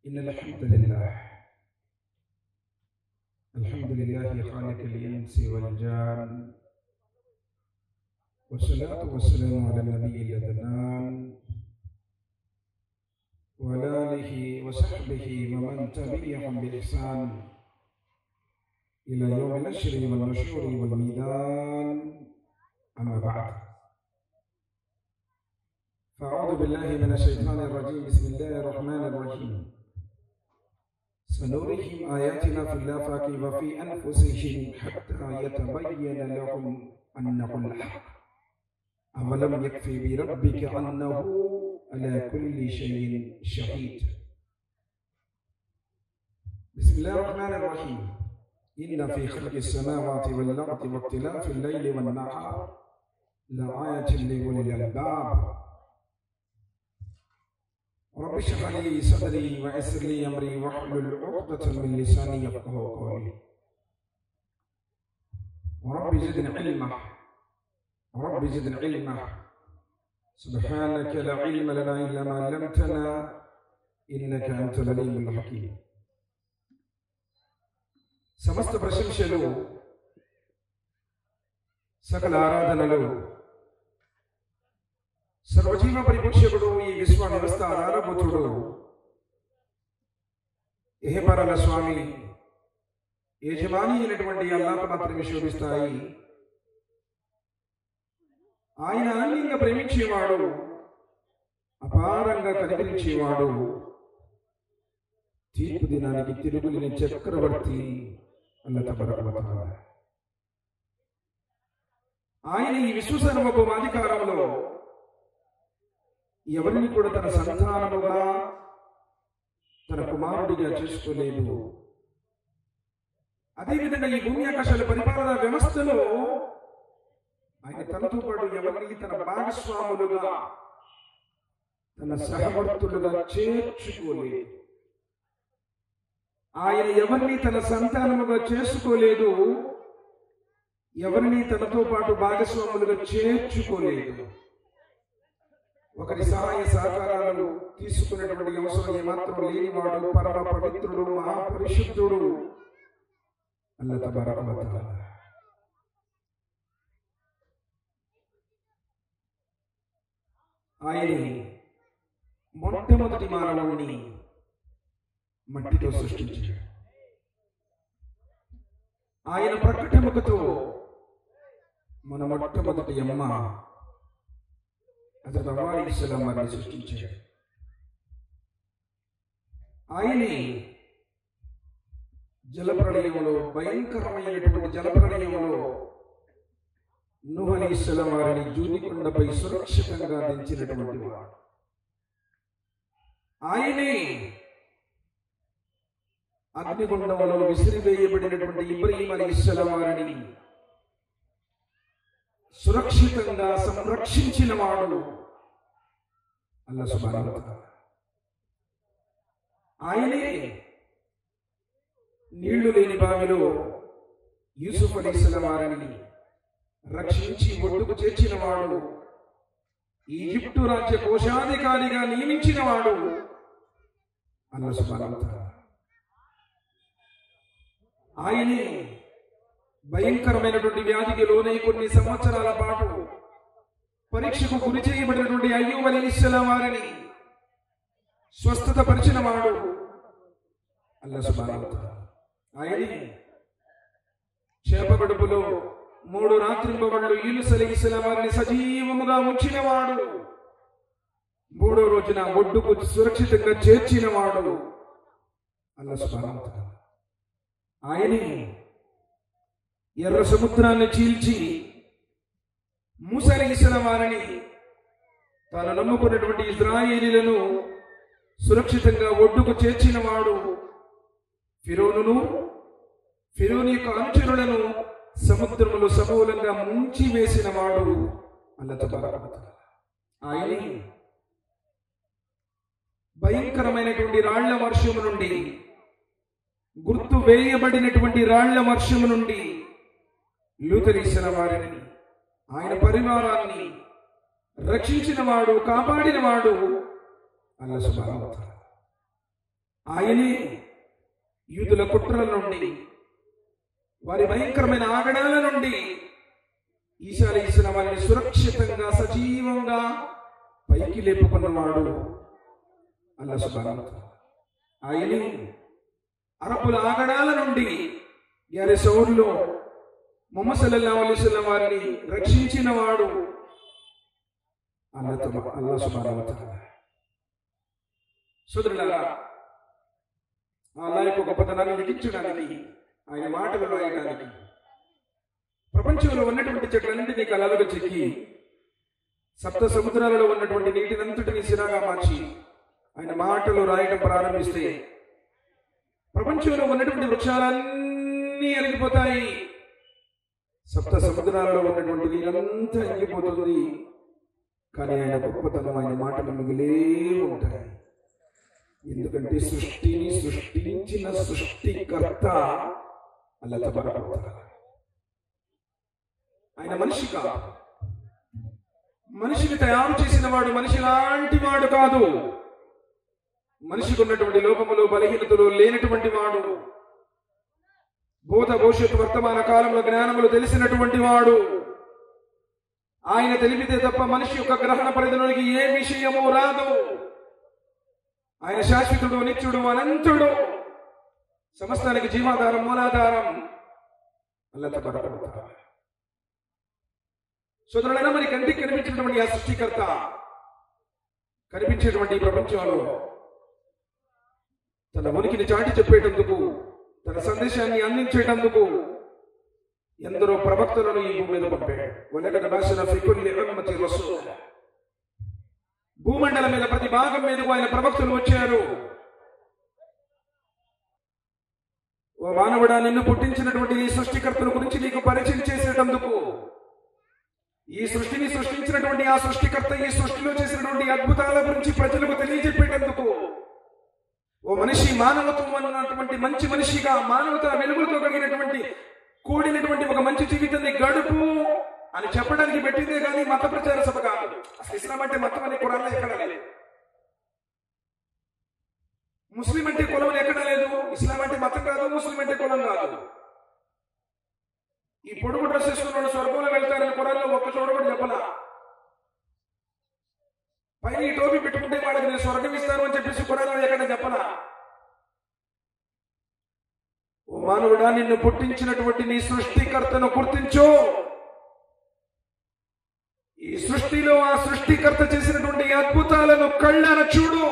إن الحمد لله الحمد لله خالق الإنس والجان والصلاة والسلام على النبي الأدنان وعلى آله وصحبه ومن تبعهم بإحسان إلى يوم النشر والنشور والميدان أما بعد فأعوذ بالله من الشيطان الرجيم بسم الله الرحمن الرحيم سنريهم آياتنا في الآفاق وفي أنفسهم حتى يتبين لهم أنه الحق أولم يكفي بربك أنه على كل شيء شهيد بسم الله الرحمن الرحيم إن في خلق السماوات والأرض واختلاف الليل والنهار لآية لأولي الألباب رب اشرح لي صدري ويسر لي امري واحلل عقدة من لساني يفقه قولي ورب زدني علما رب زدني علما سبحانك لا علم لنا الا ما علمتنا انك انت العليم الحكيم సమస్త ప్రశంసలు సకల ఆరాధనలు సర్వజీవ పరిపోషకుడు ఈ విశ్వ వ్యవస్థ ఆధారభూతుడు ఏహపరల స్వామి యజమాని అయినటువంటి అల్లాకు మాత్రమే శోభిస్తాయి ఆయన అనన్యంగా ప్రేమించేవాడు అపారంగా కనికరించేవాడు తీర్పు దినానికి తిరుగులేని చక్రవర్తి అల్లత పరమత ఆయన ఈ విశ్వసర్వకు అధికారంలో ఎవరిని కూడా తన సంతానముగా తన కుమారుడిగా చేసుకోలేదు అదేవిధంగా ఈ భూమి ఆకాశాల పరిపాలన వ్యవస్థలో ఆయన తనతో పాటు ఎవరిని తన భాగస్వాములుగా తన సహవర్తులుగా చేర్చుకోలేదు ఆయన ఎవరిని తన సంతానముగా చేసుకోలేదు ఎవరిని తనతో పాటు భాగస్వాములుగా చేర్చుకోలేదు ఒకరి సహాయ సహకారాలను తీసుకునేటువంటి అవసరం ఏమాత్రం లేనివాడు పరమ పవిత్రుడు మహాపరిశుద్ధుడు అల్లత బరకమత ఆయన మొట్టమొదటి మానవుడిని మట్టితో సృష్టించాడు ఆయన ప్రకటముఖతో మన మొట్టమొదటి అమ్మ అతను అవ్వాలిస్లాం వారిని సృష్టించాడు ఆయనే జలప్రళయంలో భయంకరమైనటువంటి జలప్రళయంలో నుహలి ఇస్లాం వారిని జూదికొండపై సురక్షితంగా దించినటువంటి వాడు ఆయనే అగ్నిగుండంలో విసిరివేయబడినటువంటి ఇబ్రహీం అలీ ఇస్లాం వారిని సురక్షితంగా సంరక్షించిన వాడు అల్ల సుబాన ఆయనే నీళ్లు లేని బావిలో యూసుఫ్ అలీ వారిని రక్షించి ఒడ్డుకు చేర్చిన వాడు ఈజిప్టు రాజ్య కోశాధికారిగా నియమించిన వాడు అల్ల సుబాన ఆయనే భయంకరమైనటువంటి వ్యాధికి లోనై కొన్ని సంవత్సరాల పాటు పరీక్షకు గురి చేయబడినటువంటి అయ్యూబ్ అలీ ఇస్లాం వారిని స్వస్థత పరిచిన వాడు అల్ల ఆయన చేపగడుపులో మూడు రాత్రింబవళ్ళు యూనుస్ అలీ ఇస్లాం వారిని సజీవముగా ఉంచిన వాడు మూడో రోజున ఒడ్డుకు సురక్షితంగా చేర్చిన వాడు అల్ల ఆయనే ఎర్ర సముద్రాన్ని చీల్చి మూసలిగిసిన వారిని తాను నమ్ముకున్నటువంటి ఇజ్రాయేలీలను సురక్షితంగా ఒడ్డుకు చేర్చిన వాడు ఫిరోనును ఫిరోని యొక్క అనుచరులను సముద్రములు సమూలంగా ముంచి వేసిన వాడు అల్లత ఆయన భయంకరమైనటువంటి రాళ్ల వర్షము నుండి గుర్తు వేయబడినటువంటి రాళ్ల వర్షము నుండి లూతరీసిన వారిని ఆయన పరివారాన్ని రక్షించిన వాడు కాపాడిన వాడు అల్ల సుబ్హానహు ఆయనే యూదుల కుట్రల నుండి వారి భయంకరమైన ఆగడాల నుండి ఈశాల ఇసిన వారిని సురక్షితంగా సజీవంగా పైకి లేపుకున్నవాడు అల్లా సుబాను ఆయనే అరబుల ఆగడాల నుండి యారి సౌరులో మొహమ్మద్ సల్లల్లాహు అలైహి వసల్లం వారిని రక్షించిన వాడు అల్లా తమ- అల్లా సుబ్హానహు వ తఆలా సోదరులారా అల్లా యొక్క గొప్పతనాన్ని లిఖించడానికి ఆయన మాటలు రాయడానికి ప్రపంచంలో ఉన్నటువంటి చెట్లన్నింటినీ కళలుగా చెక్కి సప్త సముద్రాలలో ఉన్నటువంటి నీటినంతటిని సిరాగా మార్చి ఆయన మాటలు రాయడం ప్రారంభిస్తే ప్రపంచంలో ఉన్నటువంటి వృక్షాలన్నీ అరిగిపోతాయి సప్త సముద్రాలలో ఉన్నటువంటి నీరంతా అరిగిపోతుంది కానీ ఆయన గొప్పతనం ఆయన మాటలు మిగిలే ఉంటాయి ఎందుకంటే సృష్టిని సృష్టించిన సృష్టికర్త అల్లా తబారక వ తఆలా. ఆయన మనిషి కాదు మనిషిని తయారు చేసిన వాడు మనిషి లాంటి వాడు కాదు మనిషికి ఉన్నటువంటి లోపములు బలహీనతలు లేనటువంటి వాడు భూత భవిష్యత్తు వర్తమాన కాలంలో జ్ఞానములు తెలిసినటువంటి వాడు ఆయన తెలిపితే తప్ప మనిషి యొక్క గ్రహణ పరిధిలోనికి ఏ విషయము రాదు ఆయన శాశ్వతుడు నిత్యుడు అనంతుడు సమస్తానికి జీవాధారం మూలాధారం అల్లా తబారక వ తఆలా. సోదరులైనా మరి కంటికి కనిపించినటువంటి ఆ సృష్టికర్త కనిపించేటువంటి ఈ ప్రపంచంలో తన ఉనికిని చాటి చెప్పేటందుకు తన సందేశాన్ని అందించేటందుకు ఎందరో ప్రవక్తలను ఈ భూమి మీద పంపాడు వలకడ భాషన ఫికుల్లి ఉమ్మతి రసూల్ భూమండలం మీద ప్రతి భాగం మీదకు ఆయన ప్రవక్తలు వచ్చారు ఓ మానవుడా నిన్ను పుట్టించినటువంటి ఈ సృష్టికర్తల గురించి నీకు పరిచయం చేసేటందుకు ఈ సృష్టిని సృష్టించినటువంటి ఆ సృష్టికర్త ఈ సృష్టిలో చేసినటువంటి అద్భుతాల గురించి ప్రజలకు తెలియజెప్పేటందుకు ఓ మనిషి మానవత్వం అన్నటువంటి మంచి మనిషిగా మానవత వెలుగులతో కలిగినటువంటి కూడినటువంటి ఒక మంచి జీవితాన్ని గడుపు అని చెప్పడానికి పెట్టిందే కానీ మత ప్రచార సభ కాదు అసలు ఇస్లాం అంటే మతం అనే కురాల్లో ఎక్కడ లేదు ముస్లిం అంటే కులం ఎక్కడ లేదు ఇస్లాం అంటే మతం కాదు ముస్లిం అంటే కులం కాదు ఈ పొడుగు డ్రెస్ వేసుకున్న వాళ్ళు స్వర్గంలో వెళ్తారని కురాల్లో ఒక్క చోట కూడా చెప్పలా పైన ఈ టోపీ పెట్టుకుంటే వాళ్ళకి నేను స్వర్గం ఇస్తాను అని చెప్పేసి కురాల్లో ఎక్కడ చెప్పలా ఓ మానవుడా నిన్ను పుట్టించినటువంటి నీ సృష్టికర్తను గుర్తించు ఈ సృష్టిలో ఆ సృష్టికర్త చేసినటువంటి ఈ అద్భుతాలను కళ్ళన చూడు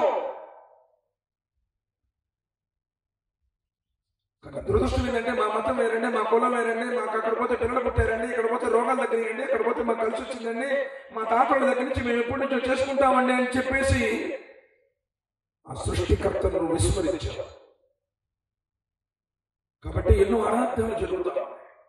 కానీ దురదృష్టం ఏంటంటే మా మతం వేరండి మా కులం వేరండి మాకు అక్కడ పోతే పిల్లలు పుట్టారండి ఇక్కడ పోతే రోగాలు దగ్గరండి ఇక్కడ పోతే మాకు కలిసి వచ్చిందండి మా తాతల దగ్గర నుంచి మేము ఎప్పటి నుంచో చేసుకుంటామండి అని చెప్పేసి ఆ సృష్టికర్తను విస్మరించారు కాబట్టి ఎన్నో అనార్థాలు జరుగుతాయి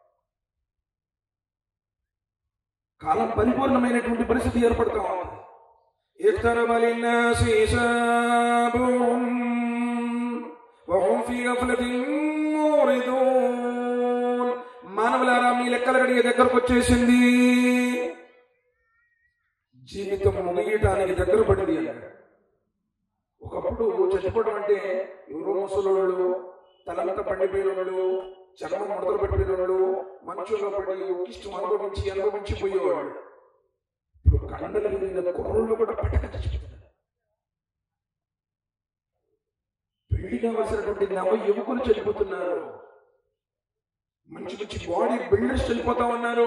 కాలం పరిపూర్ణమైనటువంటి పరిస్థితి ఏర్పడతా ఉంది اقترب للناس حسابهم وهم في غفلة معرضون మానవులారా మీ లెక్కల గడియ దగ్గరకు వచ్చేసింది జీవితం ముగియటానికి దగ్గర పడింది అన్నాడు ఒకప్పుడు చచ్చిపోవడం అంటే ఎవరో ముసలోళ్ళు తలంతా పండిపోయినోడు చర్మం ముడతలు పెట్టినోడు మంచులో పడి ఉక్కిష్టం అనుభవించి అనుభవించిపోయేవాడు ఇప్పుడు కండలు విరిగిన కుర్రోళ్ళు కూడా పట్టక చచ్చిపోతున్నారు పెళ్లి కావలసినటువంటి నవ యువకులు చనిపోతున్నారు మంచి మంచి బాడీ బిల్డర్స్ చనిపోతా ఉన్నారు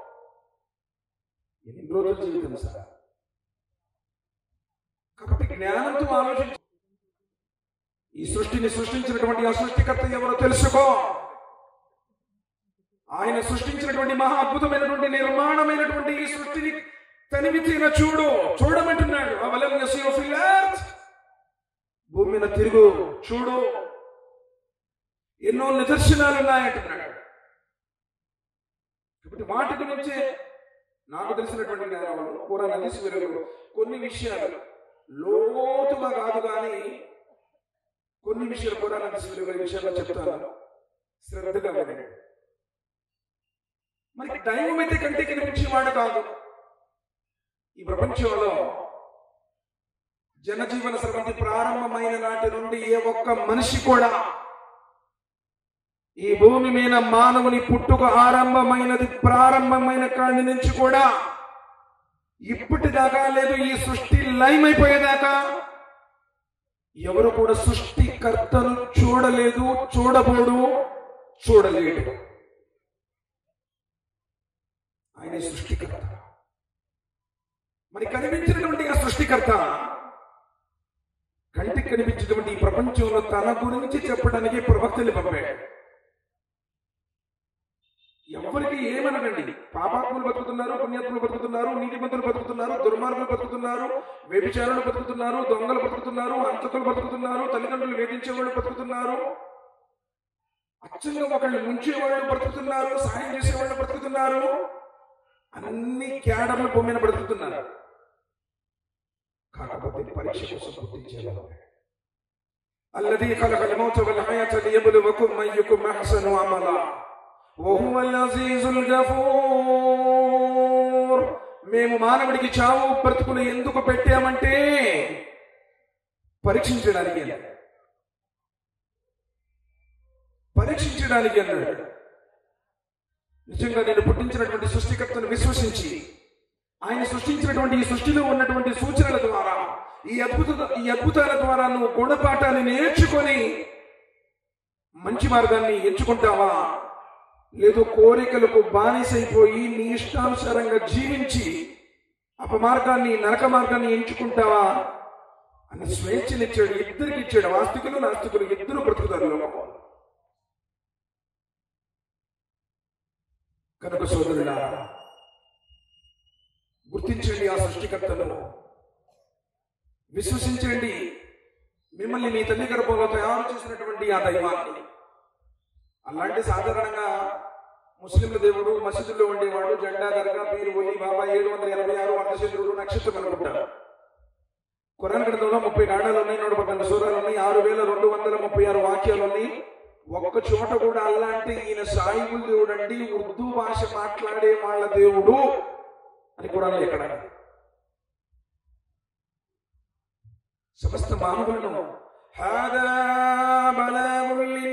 ఎన్ని రోజులు జీవితం సార్ కాబట్టి జ్ఞానంతో ఆలోచించి ఈ సృష్టిని సృష్టించినటువంటి ఆ సృష్టికర్త ఎవరో తెలుసుకో ఆయన సృష్టించినటువంటి మహా అద్భుతమైనటువంటి నిర్మాణమైనటువంటి ఈ సృష్టిని తనివి తీర చూడు చూడమంటున్నాడు అవలం యసిరు ఫిల్ ఎర్త్ భూమి మీద తిరుగు చూడు ఎన్నో నిదర్శనాలు ఉన్నాయంటున్నాడు కాబట్టి వాటి గురించి నాకు తెలిసినటువంటి జ్ఞానంలో కూర నదీసి వెలుగు కొన్ని విషయాలు లోతుగా కాదు కానీ కొన్ని విషయాలు కూడా నదీసి వెలుగు విషయాల్లో చెప్తాను శ్రద్ధగా వినండి మరి దైవం అయితే కంటికి కనిపించేవాడు కాదు ఈ ప్రపంచంలో జనజీవన సమితి ప్రారంభమైన నాటి నుండి ఏ ఒక్క మనిషి కూడా ఈ భూమి మీద మానవుని పుట్టుక ఆరంభమైనది ప్రారంభమైన కాడి నుంచి కూడా ఇప్పటిదాకా లేదు ఈ సృష్టి లయమైపోయేదాకా ఎవరు కూడా సృష్టికర్తను చూడలేదు చూడబోడు చూడలేడు ఆయన సృష్టికర్త మరి కనిపించినటువంటి ఆ సృష్టికర్త కంటికి కనిపించినటువంటి ఈ ప్రపంచంలో తన గురించి చెప్పడానికి ప్రవక్తలు పంపాడు ఎవరికి ఏమనకండి పాపాత్ములు బతుకుతున్నారు పుణ్యాత్ములు బతుకుతున్నారు నీతిమంతులు బతుకుతున్నారు దుర్మార్గులు బతుకుతున్నారు వ్యభిచారులు బతుకుతున్నారు దొంగలు బతుకుతున్నారు అంతకులు బతుకుతున్నారు తల్లిదండ్రులు వేధించేవాళ్ళు బతుకుతున్నారు అచ్చంగా ఒకళ్ళు ముంచేవాళ్ళు బ్రతుకుతున్నారు సాయం చేసేవాళ్ళు బ్రతుకుతున్నారు అన్ని క్యాడర్లు భూమి మీద బ్రతుకుతున్నారు కాకపోతే పరీక్ష కోసం గుర్తించేవాళ్ళు الذي خلق الموت والحياة ليبلوكم أيكم أحسن عملا وهو العزيز الغفور మేము మానవుడికి చావు బ్రతుకులు ఎందుకు పెట్టామంటే పరీక్షించడానికి అన్నాడు. పరీక్షించడానికి అన్నాడు నిజంగా నేను పుట్టించినటువంటి సృష్టికర్తను విశ్వసించి ఆయన సృష్టించినటువంటి ఈ సృష్టిలో ఉన్నటువంటి సూచనల ద్వారా ఈ అద్భుత ఈ అద్భుతాల ద్వారా నువ్వు గుణపాఠాన్ని నేర్చుకొని మంచి మార్గాన్ని ఎంచుకుంటావా లేదు కోరికలకు బానిసైపోయి నీ ఇష్టానుసారంగా జీవించి అపమార్గాన్ని నరక మార్గాన్ని ఎంచుకుంటావా అని స్వేచ్ఛనిచ్చాడు ఇద్దరికి ఇచ్చాడు ఆస్తికులు నాస్తికులు ఇద్దరు బ్రతుకుతారు లోకంలో. కనుక సోదరుడా గుర్తించండి ఆ సృష్టికర్తను విశ్వసించండి మిమ్మల్ని మీ తల్లి గర్భంలో తయారు చేసినటువంటి ఆ దైవాన్ని అలాంటి సాధారణంగా ముస్లింల దేవుడు మసీదుల్లో ఉండేవాడు జెండా దర్గా పీరు ఒలి బాబా ఏడు వందల ఎనభై ఆరు వందచంద్రుడు నక్షత్రం అనుకుంటారు కురాన్ గ్రంథంలో ముప్పై నాడాలు ఉన్నాయి నూట పద్నాలుగు సూరాలు ఉన్నాయి ఆరు వేల రెండు వందల ముప్పై ఆరు వాక్యాలు ఉన్నాయి ఒక్క చోట కూడా అలాంటి ఈయన సాయిబుల్ దేవుడు అండి ఉర్దూ భాష మాట్లాడే వాళ్ళ దేవుడు అని కూడా ఎక్కడ సమస్త మానవులను هذا بلاغ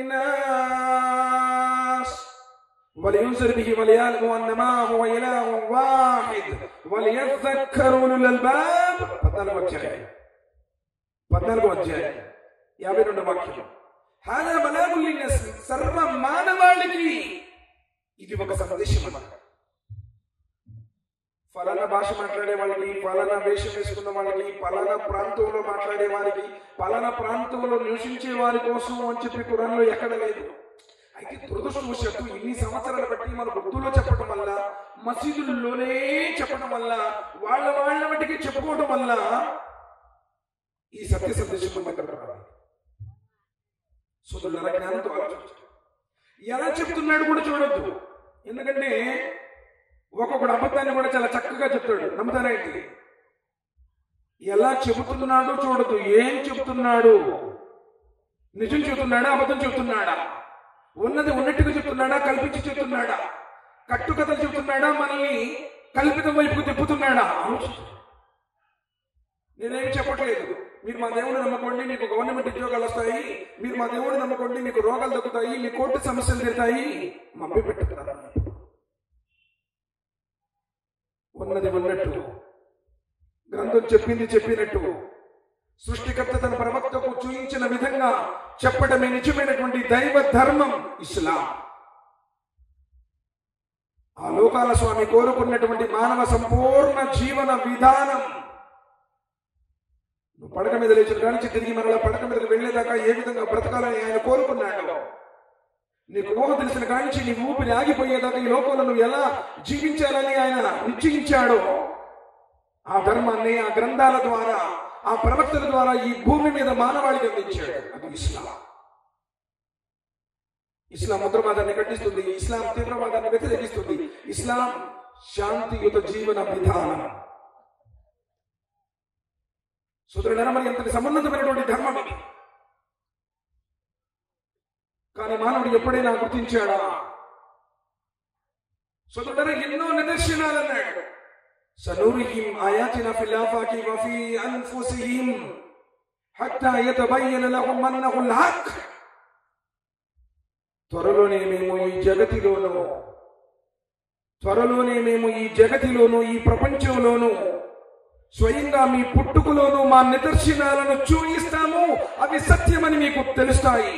للناس ولينذر به وليعلموا انما هو اله واحد وليذكر اولو الالباب పద్నాలుగు అధ్యాయం పద్నాలుగు అధ్యాయం యాభై రెండు వాక్యం హాదా బలాగుల్ లిన్నస్ సర్వ మానవాళికి ఇది ఒక సందేశం అన్నమాట ఫలానా భాష మాట్లాడే వాళ్ళకి ఫలానా వేషం వేసుకున్న వాళ్ళకి ఫలానా ప్రాంతంలో మాట్లాడే వారికి ఫలానా ప్రాంతంలో నివసించే వారి కోసం అని చెప్పి కురాన్లో ఎక్కడ లేదు అయితే దురదృష్టవశాత్తు ఇన్ని సంవత్సరాలు బట్టి మన గుర్తులో చెప్పడం వల్ల మసీదుల్లోనే చెప్పడం వల్ల వాళ్ళ వాళ్ళ మట్టికి చెప్పుకోవడం వల్ల ఈ సత్య సందేశం మన దగ్గర రావాలి సోదరుల జ్ఞానంతో ఆలోచించండి ఎలా చెప్తున్నాడు కూడా చూడొద్దు ఎందుకంటే ఒక్కొక్కడు అబద్ధాన్ని కూడా చాలా చక్కగా చెప్తాడు నమ్ముతారేంటి ఎలా చెబుతున్నాడో చూడదు ఏం చెబుతున్నాడు నిజం చెబుతున్నాడా అబద్ధం చెబుతున్నాడా ఉన్నది ఉన్నట్టుగా చెప్తున్నాడా కల్పించి చెప్తున్నాడా కట్టుకథలు చెబుతున్నాడా మనల్ని కల్పితం వైపుకు తిప్పుతున్నాడా ఆలోచించు. నేనేమి చెప్పట్లేదు మీరు మా దేవుడు నమ్మకండి మీకు గవర్నమెంట్ ఉద్యోగాలు వస్తాయి మీరు మా దేవుడు నమ్మకండి మీకు రోగాలు దక్కుతాయి మీ కోర్టు సమస్యలు తీరుతాయి మబ్బి పెట్టుతున్నారు ఉన్నది ఉన్నట్టు గ్రంథం చెప్పింది చెప్పినట్టు సృష్టికర్త తన ప్రవక్తకు చూయించిన విధంగా చెప్పడమే నిజమైనటువంటి దైవ ధర్మం ఇస్లాం ఆ లోకాల స్వామి కోరుకున్నటువంటి మానవ సంపూర్ణ జీవన విధానం నువ్వు పడక మీద లేచిన కానించి తిరిగి మరలా పడక మీదకి వెళ్ళేదాకా ఏ విధంగా బ్రతకాలని ఆయన కోరుకున్నాడు నీకు ఊహ తెలిసిన కానించి నీ ఊపిరి ఆగిపోయేదాకా ఈ లోకంలో నువ్వు ఎలా జీవించాలని ఆయన నిశ్చయించాడో ఆ ధర్మాన్ని ఆ గ్రంథాల ద్వారా ఆ ప్రవక్తల ద్వారా ఈ భూమి మీద మానవాళికి అందించాడు అది ఇస్లాం ఇస్లాం ఉగ్రవాదాన్ని ఖండిస్తుంది ఇస్లాం తీవ్రవాదాన్ని వ్యతిరేకిస్తుంది ఇస్లాం శాంతియుత జీవన విధానం సుదృఢ మరి ఎంతటి సమున్నతమైనటువంటి ధర్మం ఇది కానీ మానవుడు ఎప్పుడైనా గుర్తించాడా సుదృఢ ఎన్నో నిదర్శనాలు అన్నాడు سنريهم آياتنا في الآفاق وفي أنفسهم حتى يتبين لهم أنه الحق త్వరలోనే మేము ఈ జగతిలోనూ త్వరలోనే మేము ఈ జగతిలోనూ ఈ ప్రపంచంలోనూ స్వయంగా మీ పుట్టుకలోనూ మా నిదర్శనాలను చూయిస్తాము అవి సత్యమని మీకు తెలుస్తాయి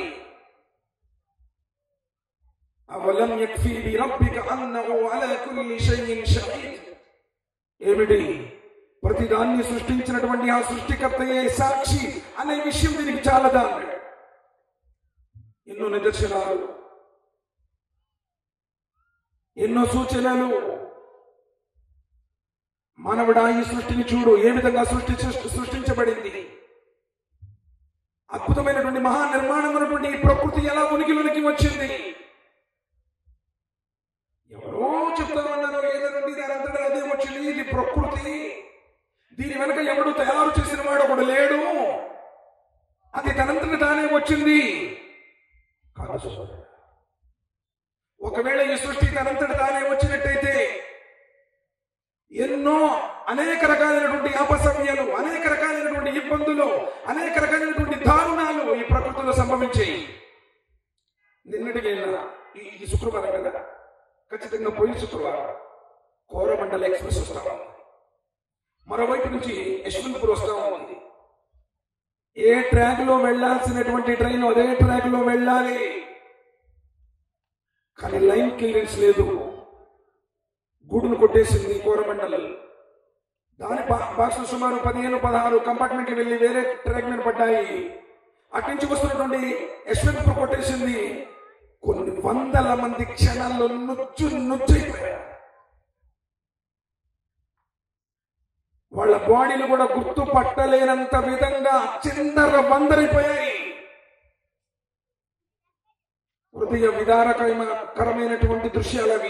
అవలం యక్ఫీ బి రబ్బిక అన్నహు అలా కుల్లి షైఇన్ షహీద్ ఏమిటి ప్రతిదాన్ని సృష్టించినటువంటి ఆ సృష్టికర్తయే సాక్షి అనే విషయం దీనికి చాలదా ఎన్నో నిదర్శనాలు ఎన్నో సూచనలు మానవుడా ఈ సృష్టిని చూడు ఏ విధంగా సృష్టి సృష్టించబడింది అద్భుతమైనటువంటి మహా నిర్మాణం అన్నటువంటి ఈ ప్రకృతి ఎలా ఉనికిలోనికి వచ్చింది ఎవరో చెప్తామన్నారు ఏదంటే దాని అంతటా అదే వచ్చింది ఇది ప్రకృతి దీని వెనక ఎవడు తయారు చేసిన వాడు ఒకడు లేడు అది తనంతట తానే వచ్చింది కాదు సోదరుడు. ఒకవేళ ఈ సృష్టి తనంతట తానే వచ్చినట్టయితే ఎన్నో అనేక రకాలైనటువంటి అపసవ్యాలు అనేక రకాలైనటువంటి ఇబ్బందులు అనేక రకాలైనటువంటి దారుణాలు ఈ ప్రకృతిలో సంభవించాయి నిన్నటికి వెళ్ళిన ఈ- ఈ శుక్రవారం కదా ఖచ్చితంగా పోయిన శుక్రవారం కోరమండల ఎక్స్ప్రెస్ వస్తా ఉంది మరోవైపు నుంచి యశ్వంతపూర్ వస్తా ఉంది ఏ ట్రాక్ లో వెళ్లాల్సినటువంటి ట్రైన్ అదే ట్రాక్ లో వెళ్ళాలి కానీ లైన్ క్లియరెన్స్ లేదు గూడును కొట్టేసింది కోరమండల్ దాని బా- బాక్స్ సుమారు పదిహేను పదహారు కంపార్ట్మెంట్ వెళ్ళి వేరే ట్రాక్ మీద పడ్డాయి అటు నుంచి వస్తున్నటువంటి యశ్వంతపూర్ కొట్టేసింది కొన్ని వందల మంది క్షణాల్లో నుచ్చు నుచ్చైపోయారు వాళ్ళ బాడీలు కూడా గుర్తుపట్టలేనంత విధంగా చిందర బందరైపోయాయి హృదయ విదారకరమైనటువంటి దృశ్యాలు అవి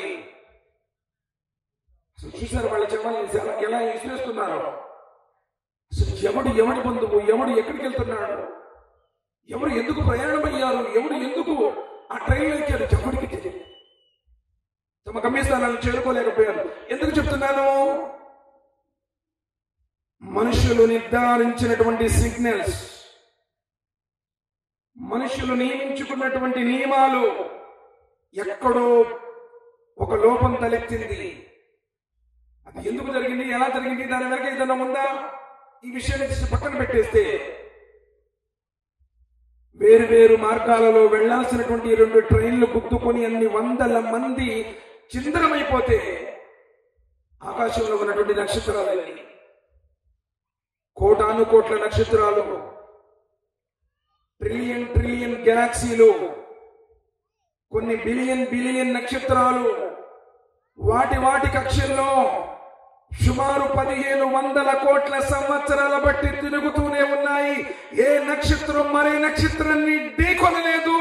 అసలు చూసారు వాళ్ళ చెమల్ని ఎలా- ఎలా విసిరేస్తున్నారు అసలు ఎవడు ఎవడి బంధువు ఎవడు ఎక్కడికి వెళ్తున్నాడు ఎవరు ఎందుకు ప్రయాణమయ్యారు ఎవరు ఎందుకు ఆ ట్రైన్ ఎక్కారు ఎవరికి తెలియదు తమ గమ్యస్థానాన్ని చేరుకోలేకపోయారు ఎందుకు చెప్తున్నాను మనుషులు నిర్ధారించినటువంటి సిగ్నల్స్ మనుషులు నియమించుకున్నటువంటి నియమాలు ఎక్కడో ఒక లోపం తలెత్తింది అది ఎందుకు జరిగింది ఎలా జరిగింది దాని వెనక ఏదైనా ఉందా ఈ విషయాన్ని తీసి పక్కన పెట్టేస్తే వేరు వేరు మార్గాలలో వెళ్లాల్సినటువంటి రెండు ట్రైన్లు గుద్దుకొని అన్ని వందల మంది చిందరమైపోతే ఆకాశంలో ఉన్నటువంటి నక్షత్రాలన్నీ కోటాను కోట్ల నక్షత్రాలు ట్రిలియన్ ట్రిలియన్ గెలాక్సీలు కొన్ని బిలియన్ బిలియన్ నక్షత్రాలు వాటి వాటి కక్షల్లో సుమారు పదిహేను వందల కోట్ల సంవత్సరాల బట్టి తిరుగుతూనే ఉన్నాయి ఏ నక్షత్రం మరే నక్షత్రాన్ని ఢీకొనలేదు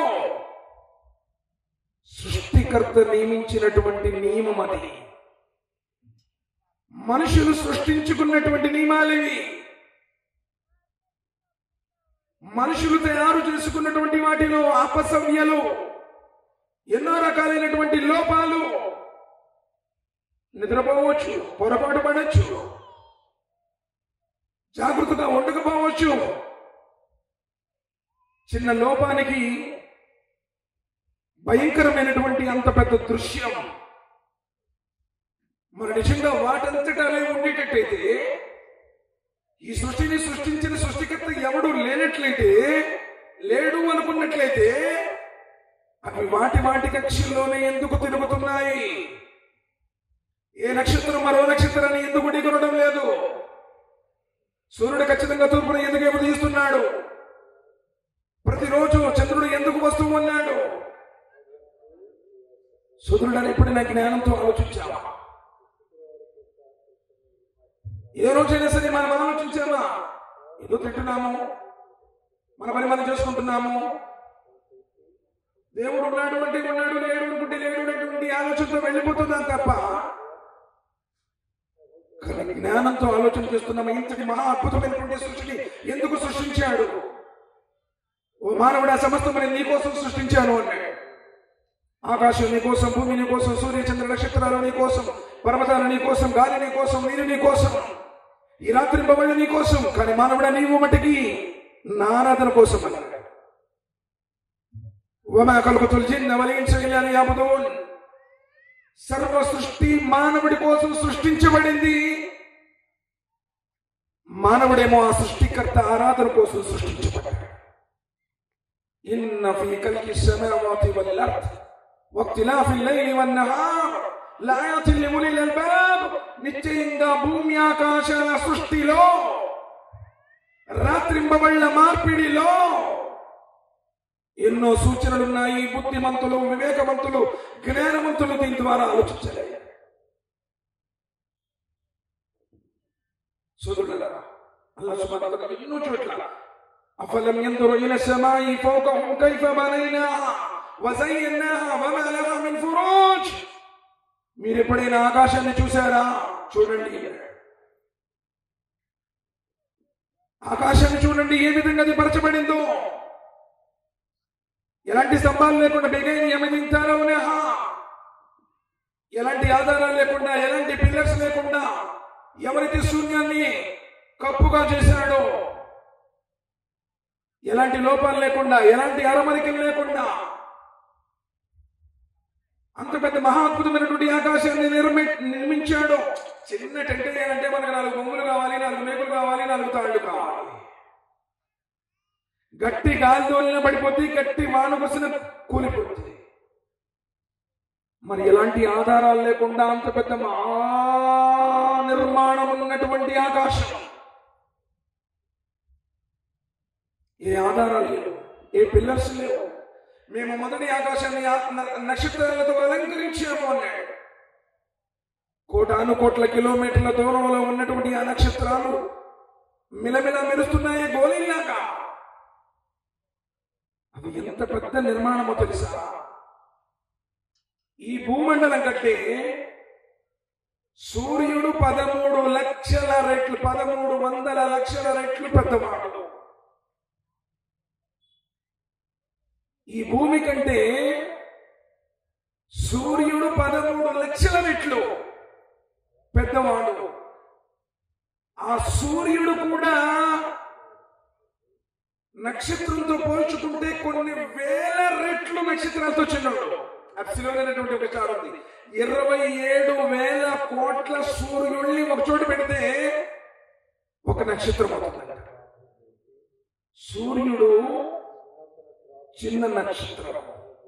సృష్టికర్త నియమించినటువంటి నియమం అది మనుషులు సృష్టించుకున్నటువంటి నియమాలు ఇవి మనుషులు తయారు చేసుకున్నటువంటి వాటిలో అపసవ్యలు ఎన్నో రకాలైనటువంటి లోపాలు నిద్రపోవచ్చు పొరపాటు పడవచ్చు జాగ్రత్తగా ఉండకపోవచ్చు చిన్న లోపానికి భయంకరమైనటువంటి అంత పెద్ద దృశ్యం మరి నిజంగా వాటంతటా అవి ఉండేటట్టయితే ఈ సృష్టిని సృష్టించిన సృష్టికర్త ఎవడు లేనట్లయితే లేడు అనుకున్నట్లయితే అవి వాటి వాటి కక్షల్లోనే ఎందుకు తిరుగుతున్నాయి ఏ నక్షత్రం మరో నక్షత్రాన్ని ఎందుకు ఢీకొనడం లేదు సూర్యుడు ఖచ్చితంగా తూర్పున ఎందుకు ఉదయిస్తున్నాడు ప్రతిరోజు చంద్రుడు ఎందుకు వస్తూ ఉన్నాడు సూర్యుడు అని ఎప్పుడైనా జ్ఞానంతో ఆలోచించావా ఏ రోజైనా సరే మనం ఆలోచించామా ఏదో తింటున్నాము మన పని మనం చేసుకుంటున్నాము దేవుడు ఉన్నాడు అంటే ఉన్నాడు లేడు అనుకుంటే లేడు అనేటువంటి ఆలోచనతో వెళ్ళిపోతున్నాం తప్ప కానీ జ్ఞానంతో ఆలోచన చేస్తున్నాము ఇంతటి మహా అద్భుతమైనటువంటి సృష్టిని ఎందుకు సృష్టించాడు ఓ మానవుడు ఆ సమస్తమని నీ కోసం సృష్టించాను అన్నాడు ఆకాశం నీ కోసం భూమి నీ కోసం సూర్య చంద్ర నక్షత్రాలు నీ కోసం పర్వతాలు నీ కోసం గాలి నీ కోసం నీరు నీ కోసం ఈ రాత్రి బొమ్మలు నీ కోసం కానీ మానవుడ నీవు మటుకి నా ఆరాధన కోసం అన్నాడు వమా కలుగుతుల్ జిన్న వలించగలని యాబుదూన్ సర్వ సృష్టి మానవుడి కోసం సృష్టించబడింది మానవుడేమో ఆ సృష్టికర్త ఆరాధన కోసం సృష్టించబడ్డాడు ఇన్న ఫీ కల్కి సమావాతి వల్ అర్ద్ వక్తిలాఫి లైలి వన్ నహార్ లాయాతిల్ లిములిల్ అల్బాబ్ నిశ్చయంగా భూమి ఆకాశాల సృష్టిలో రాత్రింబవళ్ళ మార్పిడిలో ఎన్నో సూచనలున్నాయి బుద్ధిమంతులు వివేకవంతులు జ్ఞానవంతులు దీని ద్వారా ఆలోచించాలి సోదరులారా అల్లాహ్ సుబ్హానహు వ తఆలా ఎన్నో చోట్ల అఫలం యందురు ఇల సమాయి ఫౌకహుం కైఫ బనైనాహా వజయ్యనాహా వమా లహా మిన్ ఫురూజ్ మీరు ఎప్పుడైనా ఆకాశాన్ని చూసారా చూడండి ఆకాశాన్ని చూడండి ఏ విధంగా అది పరచబడిందో ఎలాంటి స్తంభాలు లేకుండా బిగైన యమనింతారో నేహా ఎలాంటి ఆధారాలు లేకుండా ఎలాంటి పిల్లర్స్ లేకుండా ఎవరైతే శూన్యాన్ని కప్పుగా చేశాడో ఎలాంటి లోపాలు లేకుండా ఎలాంటి అరమరికలు లేకుండా అంత పెద్ద మహా అద్భుతమైనటువంటి ఆకాశాన్ని నిర్మి నిర్మించాడు చిన్న టెంట్ వేయాలంటే మనకు నాలుగు బొమ్మలు కావాలి నాలుగు మేకులు కావాలి నాలుగు తాళ్ళు కావాలి గట్టి గాలిదోలిన పడిపోతే గట్టి వాన కుసిన కూలిపోతుంది మరి ఎలాంటి ఆధారాలు లేకుండా అంత పెద్ద మహా నిర్మాణం ఉన్నటువంటి ఆకాశం ఏ ఆధారాలు లేవు ఏ పిల్లర్స్ లేవు మేము మొదటి ఆకాశాన్ని ఆ- న- నక్షత్రాలతో అలంకరించాము అన్నాడు కోటాను కోట్ల కిలోమీటర్ల దూరంలో ఉన్నటువంటి ఆ నక్షత్రాలు మిలమిల మెరుస్తున్నాయి గోళీలాగా అవి ఎంత పెద్ద నిర్మాణమో తెలుసా ఈ భూమండలం కంటే సూర్యుడు పదమూడు లక్షల రెట్లు పదమూడు వందల లక్షల రెట్లు పెద్దవాడు ఈ భూమి కంటే సూర్యుడు పదమూడు లక్షల రెట్లు పెద్దవాడు ఆ సూర్యుడు కూడా నక్షత్రంతో పోల్చుకుంటే కొన్ని వేల రెట్లు నక్షత్రాలతో చిన్నవాడు అప్సిలోన్ అనేటువంటి ఒక స్టార్ ఉంది ఇరవై ఏడు వేల కోట్ల సూర్యుడిని ఒక చోట పెడితే ఒక నక్షత్రం అవుతుందంట సూర్యుడు చిన్న నక్షత్రం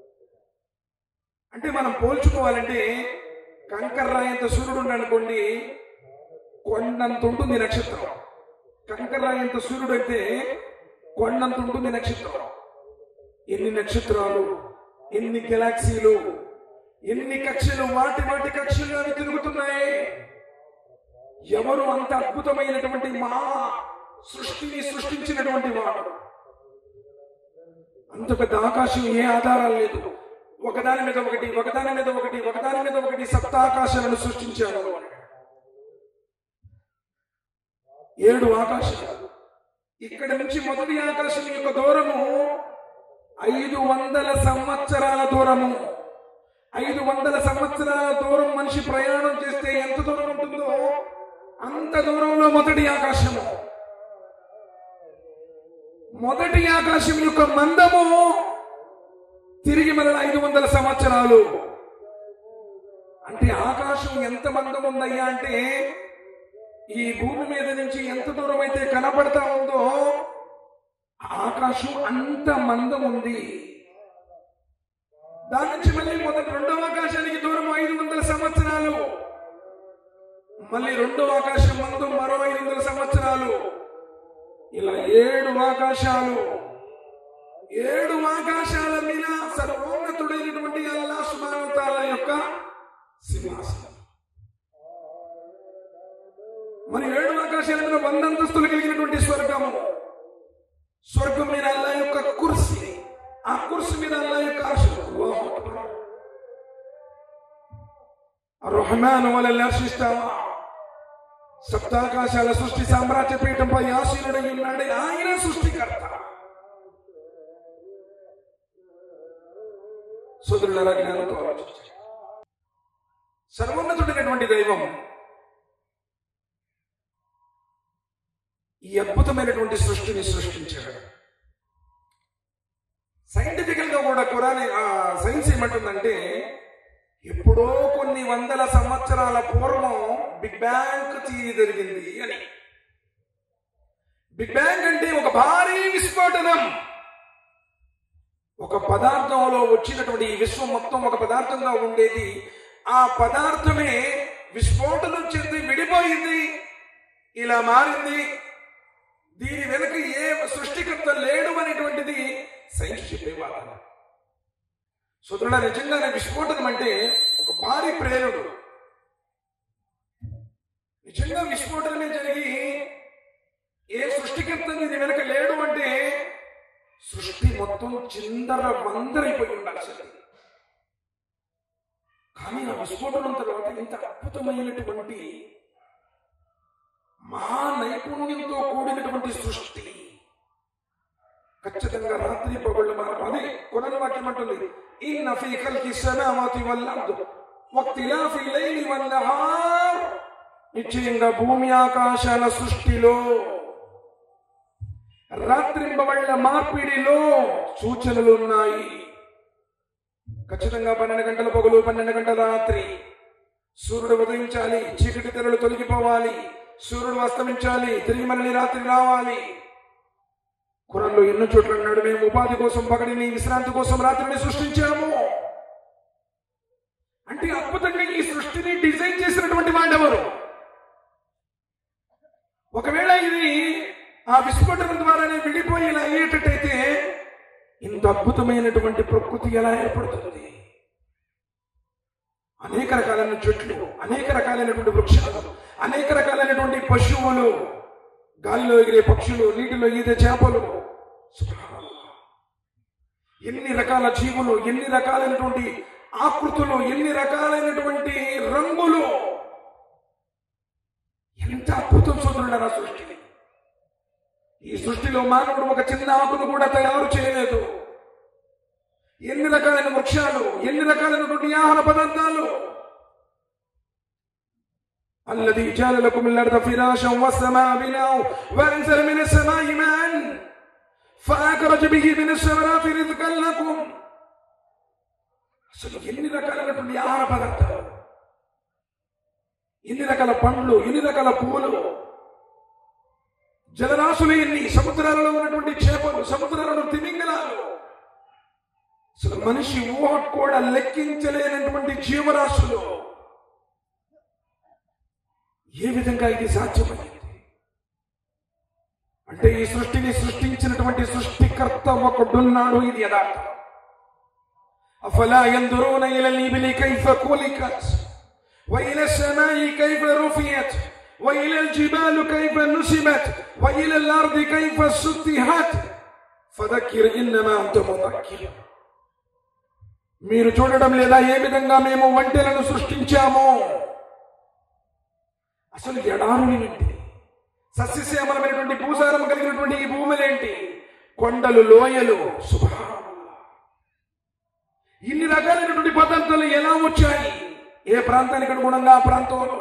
అంటే మనం పోల్చుకోవాలంటే కంకర్రాయంత సూర్యుడు ఉన్నాడు అనుకోండి కొండంత ఉంటుంది నక్షత్రం కంకర్రాయంత సూర్యుడు అయితే కొండంత ఉంటుంది నక్షత్రం ఎన్ని నక్షత్రాలు ఎన్ని గెలాక్సీలు ఎన్ని కక్షలు వాటి వాటి కక్షలు అవి తిరుగుతున్నాయి ఎవరు అంత అద్భుతమైనటువంటి మా సృష్టిని సృష్టించినటువంటి వాడు అంత పెద్ద ఆకాశం ఏ ఆధారాలు లేదు ఒకదాని మీద ఒకటి ఒకదాని మీద ఒకటి ఒకదాని మీద ఒకటి సప్త ఆకాశాలను సృష్టించాడు ఏడు ఆకాశాలు ఇక్కడ నుంచి మొదటి ఆకాశం యొక్క దూరము ఐదు వందల సంవత్సరాల దూరము ఐదు వందల సంవత్సరాల దూరం మనిషి ప్రయాణం చేస్తే ఎంత దూరం ఉంటుందో అంత దూరంలో మొదటి ఆకాశము మొదటి ఆకాశం యొక్క మందము తిరిగి మరల ఐదు వందల సంవత్సరాలు అంటే ఆకాశం ఎంత మందం ఉందయ్యా అంటే ఈ భూమి మీద నుంచి ఎంత దూరం అయితే కనపడతా ఉందో ఆకాశం అంత మందం ఉంది దాని నుంచి మళ్ళీ మొదటి రెండవ ఆకాశానికి దూరం ఐదు వందల సంవత్సరాలు మళ్ళీ రెండవ ఆకాశం మందు మరో ఐదు వందల సంవత్సరాలు ఇలా ఏడు ఆకాశాలు ఏడు ఆకాశాల మీద సర్వోన్నతుడైనటువంటి అల్లా సుమానతాల యొక్క సింహాసనం మరి ఏడు ఆకాశాల మీద వంద అంతస్తులు కలిగినటువంటి స్వర్గము స్వర్గం మీద అల్లా యొక్క కుర్సీ ఆ కుర్సీ మీద అల్లా యొక్క అర్షు అల్లాహు అక్బర్. అర్రహమాను వలల్ అర్షి ఇస్తావా సప్తాకాశాల సృష్టి సామ్రాజ్య పీఠంపై ఆశీనుడై ఉన్నాడే ఆయన సృష్టికర్త సోదరులరా జ్ఞానంతో ఆలోచించాలి సర్వోన్నతుడైనటువంటి దైవం ఈ అద్భుతమైనటువంటి సృష్టిని సృష్టించాడు సైంటిఫికల్ గా కూడా కురాని సైన్స్ ఏమంటుందంటే ఎప్పుడో కొన్ని వందల సంవత్సరాల పూర్వం బిగ్ బ్యాంగ్ థియరీ జరిగింది అని బిగ్ బ్యాంగ్ అంటే ఒక భారీ విస్ఫోటనం ఒక పదార్థంలో వచ్చినటువంటి ఈ విశ్వం మొత్తం ఒక పదార్థంగా ఉండేది ఆ పదార్థమే విస్ఫోటనం చెంది విడిపోయింది ఇలా మారింది దీని వెనుక ఏ సృష్టికర్త లేడు అనేటువంటిది సైన్స్ చెప్పే వాదన సుదృఢ నిజంగానే విస్ఫోటనం అంటే ఒక భారీ ప్రేరుడు నిజంగా విస్ఫోటనమే జరిగి ఏ సృష్టికర్త ఇది వెనక లేడు అంటే సృష్టి మొత్తం చిందర వందరైపోయి ఉండాల్సింది కానీ ఆ విస్ఫోటనం తర్వాత ఇంత అద్భుతమైనటువంటి మహా నైపుణ్యంతో కూడినటువంటి సృష్టి ఖచ్చితంగా రాత్రి పగళ్ళు మనం అదే కొనని వాక్యం అంటుంది ఇన్న ఫీ ఖల్కి సమావాతి వల్ అర్ద్ వక్తిలాఫి లైలి వన్ నహార్ నిశ్చయంగా భూమి ఆకాశాల సృష్టిలో రాత్రింబవళ్ళ మార్పిడిలో సూచనలు ఉన్నాయి ఖచ్చితంగా పన్నెండు గంటల పగలు పన్నెండు గంటల రాత్రి సూర్యుడు ఉదయించాలి చీకటి తెరలు తొలగిపోవాలి సూర్యుడు అస్తమించాలి తిరిగి మళ్ళీ రాత్రి రావాలి కురంలో ఎన్నో చోట్ల అన్నాడు మేము ఉపాధి కోసం పగడిని విశ్రాంతి కోసం రాత్రిని సృష్టించాము అంటే అద్భుతంగా ఈ సృష్టిని డిజైన్ చేసినటువంటి వాడెవరు ఒకవేళ ఇది ఆ విస్ఫోటనం ద్వారానే విడిపోయి ఇలా అయ్యేటట్టయితే ఇంత అద్భుతమైనటువంటి ప్రకృతి ఎలా ఏర్పడుతుంది అనేక రకాలైన చెట్లు అనేక రకాలైనటువంటి వృక్షాలు అనేక రకాలైనటువంటి పశువులు గాలిలో ఎగిరే పక్షులు నీటిలో ఈదే చేపలు సుబ్హానల్లాహ్. ఎన్ని రకాల జీవులు ఎన్ని రకాలైనటువంటి ఆకృతులు ఎన్ని రకాలైనటువంటి రంగులు ఎంత అద్భుతం చూస్తున్నాడు సృష్టి ఈ సృష్టిలో మానవుడు ఒక చిన్న ఆకును కూడా తయారు చేయలేదు ఎన్ని రకాలైన వృక్షాలు ఎన్ని రకాలైనటువంటి ఆహార పదార్థాలు الذي جعل لكم الأرض فراشا والسماء بناء وأنزل من السماء ماء فأخرج به من الثمرات رزقا لكم అసలు ఎన్ని రకాలైనటువంటి ఆహార పదార్థాలు ఎన్ని రకాల పండ్లు ఎన్ని రకాల పువ్వులు జలరాశులు ఎన్ని సముద్రాలలో ఉన్నటువంటి చేపలు సముద్రాలలో తిమింగలాలు అసలు మనిషి ఊహ కూడా లెక్కించలేనటువంటి జీవరాశులు ఏ విధంగా ఇది సాధ్యమైంది అంటే ఈ సృష్టిని సృష్టించినటువంటి సృష్టికర్త ఒకడున్నాడు ఇది యథార్థం అఫలా యందురూన ఇల లిబిలి కైఫ కులికత్ وإلى السماء كيف رفعت وإلى الجبال كيف نسبت وإلى الأرض كيف سطحت فذكر إنما أنت مذكر మీరు చూడడం లేదా ఏ విధంగా మేము వంటలను సృష్టించామో అసలు ఎడారులు ఏంటి సస్యశ్యామలమైనటువంటి భూసారం కలిగినటువంటి ఈ భూములేంటి కొండలు లోయలు సుభానల్లాహ్. ఇన్ని రకాలైనటువంటి పదార్థాలు ఎలా వచ్చాయి ఏ ప్రాంతానికి అనుగుణంగా ఆ ప్రాంతంలో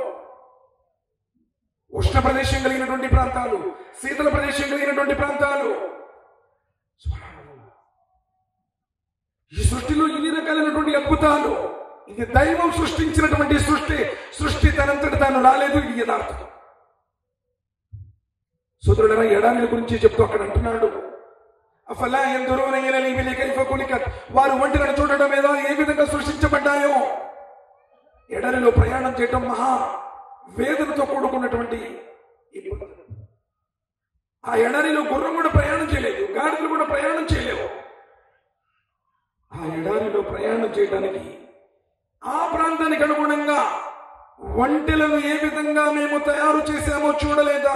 ఉష్ణ ప్రదేశం కలిగినటువంటి ప్రాంతాలు శీతల ప్రదేశం కలిగినటువంటి ప్రాంతాలు సుభానల్లాహ్. ఈ సృష్టిలో ఇన్ని రకాలైనటువంటి అద్భుతాలు ఇది దైవం సృష్టించినటువంటి సృష్టి సృష్టి తనంతటి తాను రాలేదు ఇది యథార్థం సోదరుడన ఎడారిల గురించి చెప్తూ అక్కడ అంటున్నాడు అఫలా ఎందరో కైఫ కులికత్ వారు ఒంటిలను చూడడం ఏదో ఏ విధంగా సృష్టించబడ్డాయో ఎడారిలో ప్రయాణం చేయటం మహా వేదనతో కూడుకున్నటువంటి ఇబ్బంది ఆ ఎడారిలో గుర్రం కూడా ప్రయాణం చేయలేదు గాడిదలు కూడా ప్రయాణం చేయలేవు ఆ ఎడారిలో ప్రయాణం చేయడానికి ఆ ప్రాంతానికి అనుగుణంగా ఒంటెలను ఏ విధంగా మేము తయారు చేశామో చూడలేదా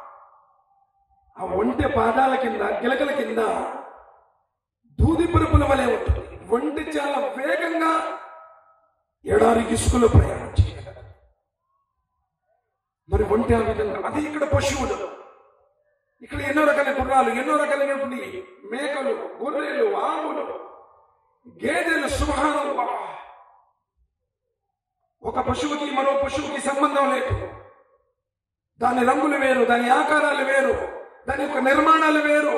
ఆ ఒంటె పాదాల కింద గిలకల కింద దూది పరుపుల వలె ఉంటుంది ఒంటె చాలా వేగంగా ఎడారి ఇసుకలో ప్రయాణం చేయగలదు మరి ఒంటె ఆ విధంగా అది ఇక్కడ పశువులు ఇక్కడ ఎన్నో రకాల గుర్రాలు ఎన్నో రకాలైనటువంటి మేకలు గొర్రెలు ఆవులు గేదెలు సుభానంగా ఒక పశువుకి మరో పశువుకి సంబంధం లేదు దాని రంగులు వేరు దాని ఆకారాలు వేరు దాని యొక్క నిర్మాణాలు వేరు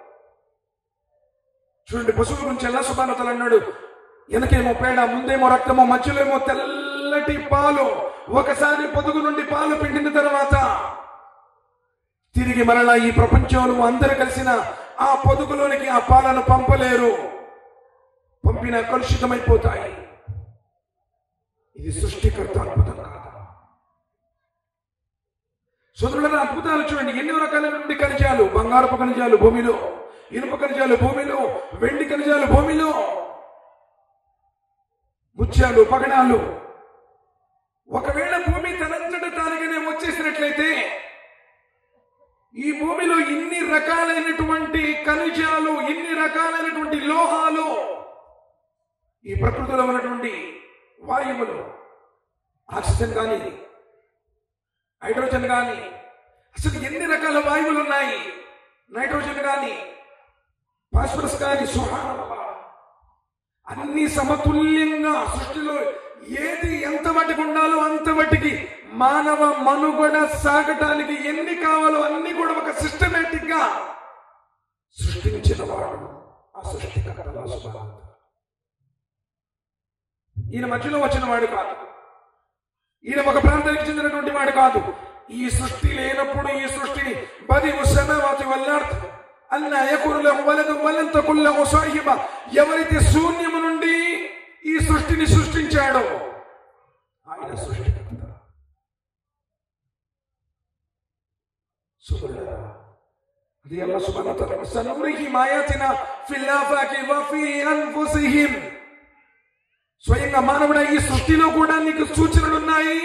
చూడండి పశువుల గురించి ఎలా సుభానతలు అన్నాడు వెనకేమో పేడ ముందేమో రక్తమో మధ్యలో ఏమో తెల్లటి పాలు ఒకసారి పొదుగు నుండి పాలు పిండిన తర్వాత తిరిగి మరలా ఈ ప్రపంచంలో అందరు కలిసిన ఆ పొదుగులోనికి ఆ పాలను పంపలేరు పంపిన కలుషితమైపోతాయి ఇది సృష్టికర్త అద్భుతం కాదా సోదరుల అద్భుతాలు చూడండి ఎన్నో రకాలైనటువంటి ఖనిజాలు బంగారపు ఖనిజాలు భూమిలో ఇనుప ఖనిజాలు భూమిలో వెండి ఖనిజాలు భూమిలో ముత్యాలు పగడాలు ఒకవేళ భూమి తనంతట తానుగానే వచ్చేసినట్లయితే ఈ భూమిలో ఇన్ని రకాలైనటువంటి ఖనిజాలు ఇన్ని రకాలైనటువంటి లోహాలు ఈ ప్రకృతిలో ఉన్నటువంటి వాయువులు ఆక్సిజన్ కానీ హైడ్రోజన్ కానీ అసలు ఎన్ని రకాల వాయువులు ఉన్నాయి నైట్రోజన్ కానీ ఫాస్ఫరస్ కానీ సుహానల్లాహ్. అన్ని సమతుల్యంగా సృష్టిలో ఏది ఎంత మట్టికి ఉండాలో అంత మట్టికి మానవ మనుగడ సాగటానికి ఎన్ని కావాలో అన్ని కూడా ఒక సిస్టమేటిక్ గా సృష్టించిన వాడు ఆ సృష్టికర్త అల్లాహ్ సుబ్హానహు వతాలా. ఈయన మధ్యలో వచ్చిన వాడు కాదు ఈయన ఒక ప్రాంతానికి చెందినటువంటి వాడు కాదు ఈ సృష్టి లేనప్పుడు ఈ సృష్టిని బది ఉసమావాతి వల్లార్త్ అన్న యకురుల వలదు వలంత కుల్ల సాహిబ ఎవరైతే శూన్యము నుండి ఈ సృష్టిని సృష్టించాడో ఆయన సృష్టికర్త సోదరులారా, అది అల్లాహ్ సుబ్హానహు వ తఆలా సనురిహిం ఆయాతినా ఫిల్ ఆఫాకి వ ఫీ అన్ఫుసిహిం స్వయంగా మానవుడ ఈ సృష్టిలో కూడా నీకు సూచనలు ఉన్నాయి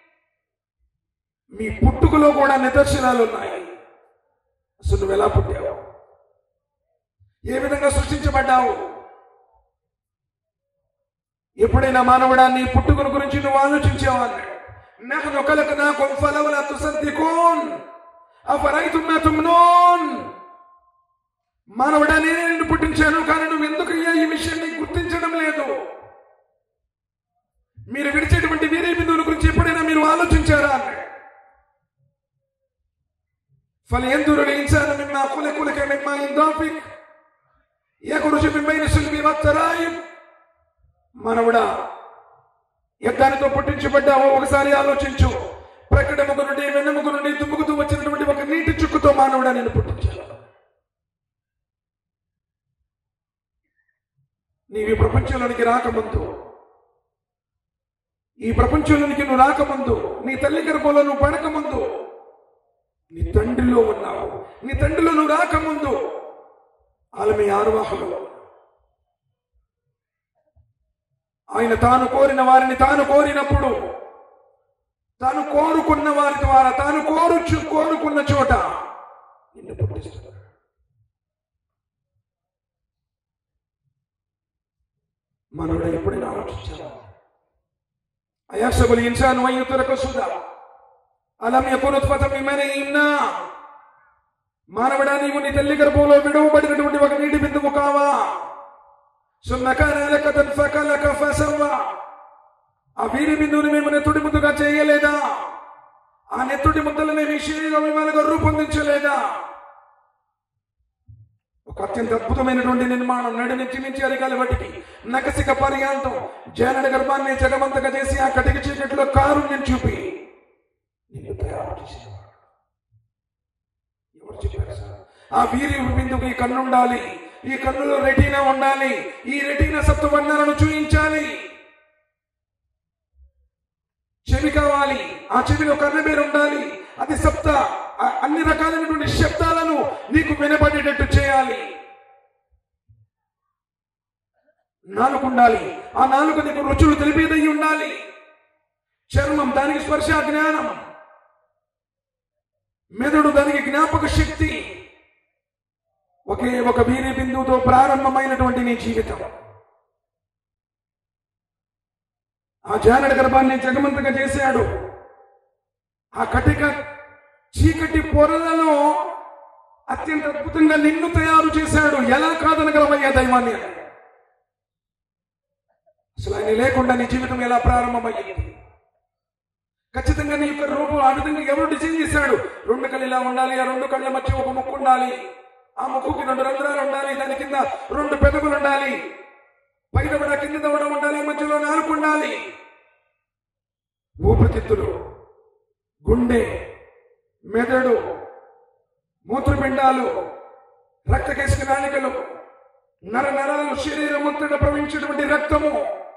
మీ పుట్టుకలో కూడా నిదర్శనాలు ఉన్నాయి అసలు నువ్వు ఎలా పుట్టావు ఏ విధంగా సృష్టించబడ్డావు ఎప్పుడైనా మానవుడా నీ పుట్టుకల గురించి నువ్వు ఆలోచించావు అన్నాడు నహను ఖలఖనాకుం ఫలౌలా తుసద్దికూన్ అఫరైతుం మా తుమ్నూన్ మానవుడా నేనే నిన్ను పుట్టించాను కానీ నువ్వు ఎందుకు ఈ విషయాన్ని గుర్తించడం లేదు మీరు విడిచేటువంటి వీరే బిందువుల గురించి ఎప్పుడైనా మీరు ఆలోచించారా అన్నాడు فلينظر الإنسان مما خلق لك من ماء دافق يخرج من بين الصلب والترائب మనవుడా యజ్ఞానితో పుట్టించబడ్డావో ఒకసారి ఆలోచించు ప్రకటముకు నుండి వెన్నెముక నుండి దుమ్ముకుతూ వచ్చినటువంటి ఒక నీటి చుక్కుతో మానవుడా నేను పుట్టించాను నీవు ఈ ప్రపంచంలోనికి రాకముందు ఈ ప్రపంచంలోనికి నువ్వు రాకముందు నీ తల్లి గర్భంలో నువ్వు పడకముందు నీ తండ్రిలో ఉన్నావు నీ తండ్రిలో నువ్వు రాకముందు ఆలమి ఆరువాహంలో ఆయన తాను కోరిన వారిని తాను కోరినప్పుడు తాను కోరుకున్న వారి ద్వారా తాను కోరుచు కోరుకున్న చోట నిన్ను పుట్టిస్తున్నాడు మనోడు ఎప్పుడైనా ఆలోచించావా అయాసబుల్ ఇన్సాన్ వయ్యుతరకు సుధా అలం యకునుత్పతం ఇమనీన్నా మానవుడా నీవు నీ తల్లి గర్భంలో విడవబడినటువంటి ఒక నీటి బిందువు కావా సున్నకానకతన్ ఫకలక ఫసవ్వా ఆ వీరి బిందువుని మేము నెత్తుడి ముద్దుగా చేయలేదా ఆ నెత్తుడి ముద్దలని విషయంగా విమాలుగా రూపొందించలేదా ఒక అత్యంత అద్భుతమైనటువంటి నిర్మాణం నడి నుంచి నుంచి అరికాలి వాటికి నకసిక పర్యాంతం జనడ గర్భాన్ని జగమంతగా చేసి ఆ కటిక చీకట్లో కారుణ్యం చూపి నిన్ను తయారు చేసేవాడు ఎవరు చెప్పారు సార్ ఆ వీరి బిందుకు ఈ కన్ను ఉండాలి ఈ కన్నులో రెటీనా ఉండాలి ఈ రెటీనా సప్తవర్ణాలను చూయించాలి చెవి కావాలి ఆ చెవిలో కన్నబేరు ఉండాలి అది సప్త ఆ- అన్ని రకాలైనటువంటి శబ్దాలను నీకు వినపడేటట్టు చేయాలి నాలుగు ఉండాలి ఆ నాలుగు నీకు రుచులు తెలిపేదై ఉండాలి చర్మం దానికి స్పర్శ జ్ఞానం మెదడు దానికి జ్ఞాపక శక్తి ఒకే ఒక వీరి బిందువుతో ప్రారంభమైనటువంటి నీ జీవితం ఆ జానడ గర్భాన్ని జగమంతగా చేశాడు ఆ కటిక చీకటి పొరలలో అత్యంత అద్భుతంగా నిన్ను తయారు చేశాడు ఎలా కాదనగలమయ్యా దైవాన్ని అసలు ఆయన లేకుండా నీ జీవితం ఎలా ప్రారంభమయ్యింది ఖచ్చితంగా నీ యొక్క రూపం ఆ విధంగా ఎవరు డిజైన్ చేశాడు రెండు కళ్ళు ఇలా ఉండాలి ఆ రెండు కళ్ళ మధ్య ఒక ముక్కు ఉండాలి ఆ ముక్కుకి రెండు రంధ్రాలు ఉండాలి దాని కింద రెండు పెదవులు ఉండాలి పైన కూడా కింద దవడ ఉండాలి మధ్యలో నాలుగు ఉండాలి ఊపిరితిత్తులు గుండె మెదడు మూత్రపిండాలు రక్తకేశ నాళికలు నర నరాలు శరీరం మొత్తం ప్రవహించేటువంటి రక్తము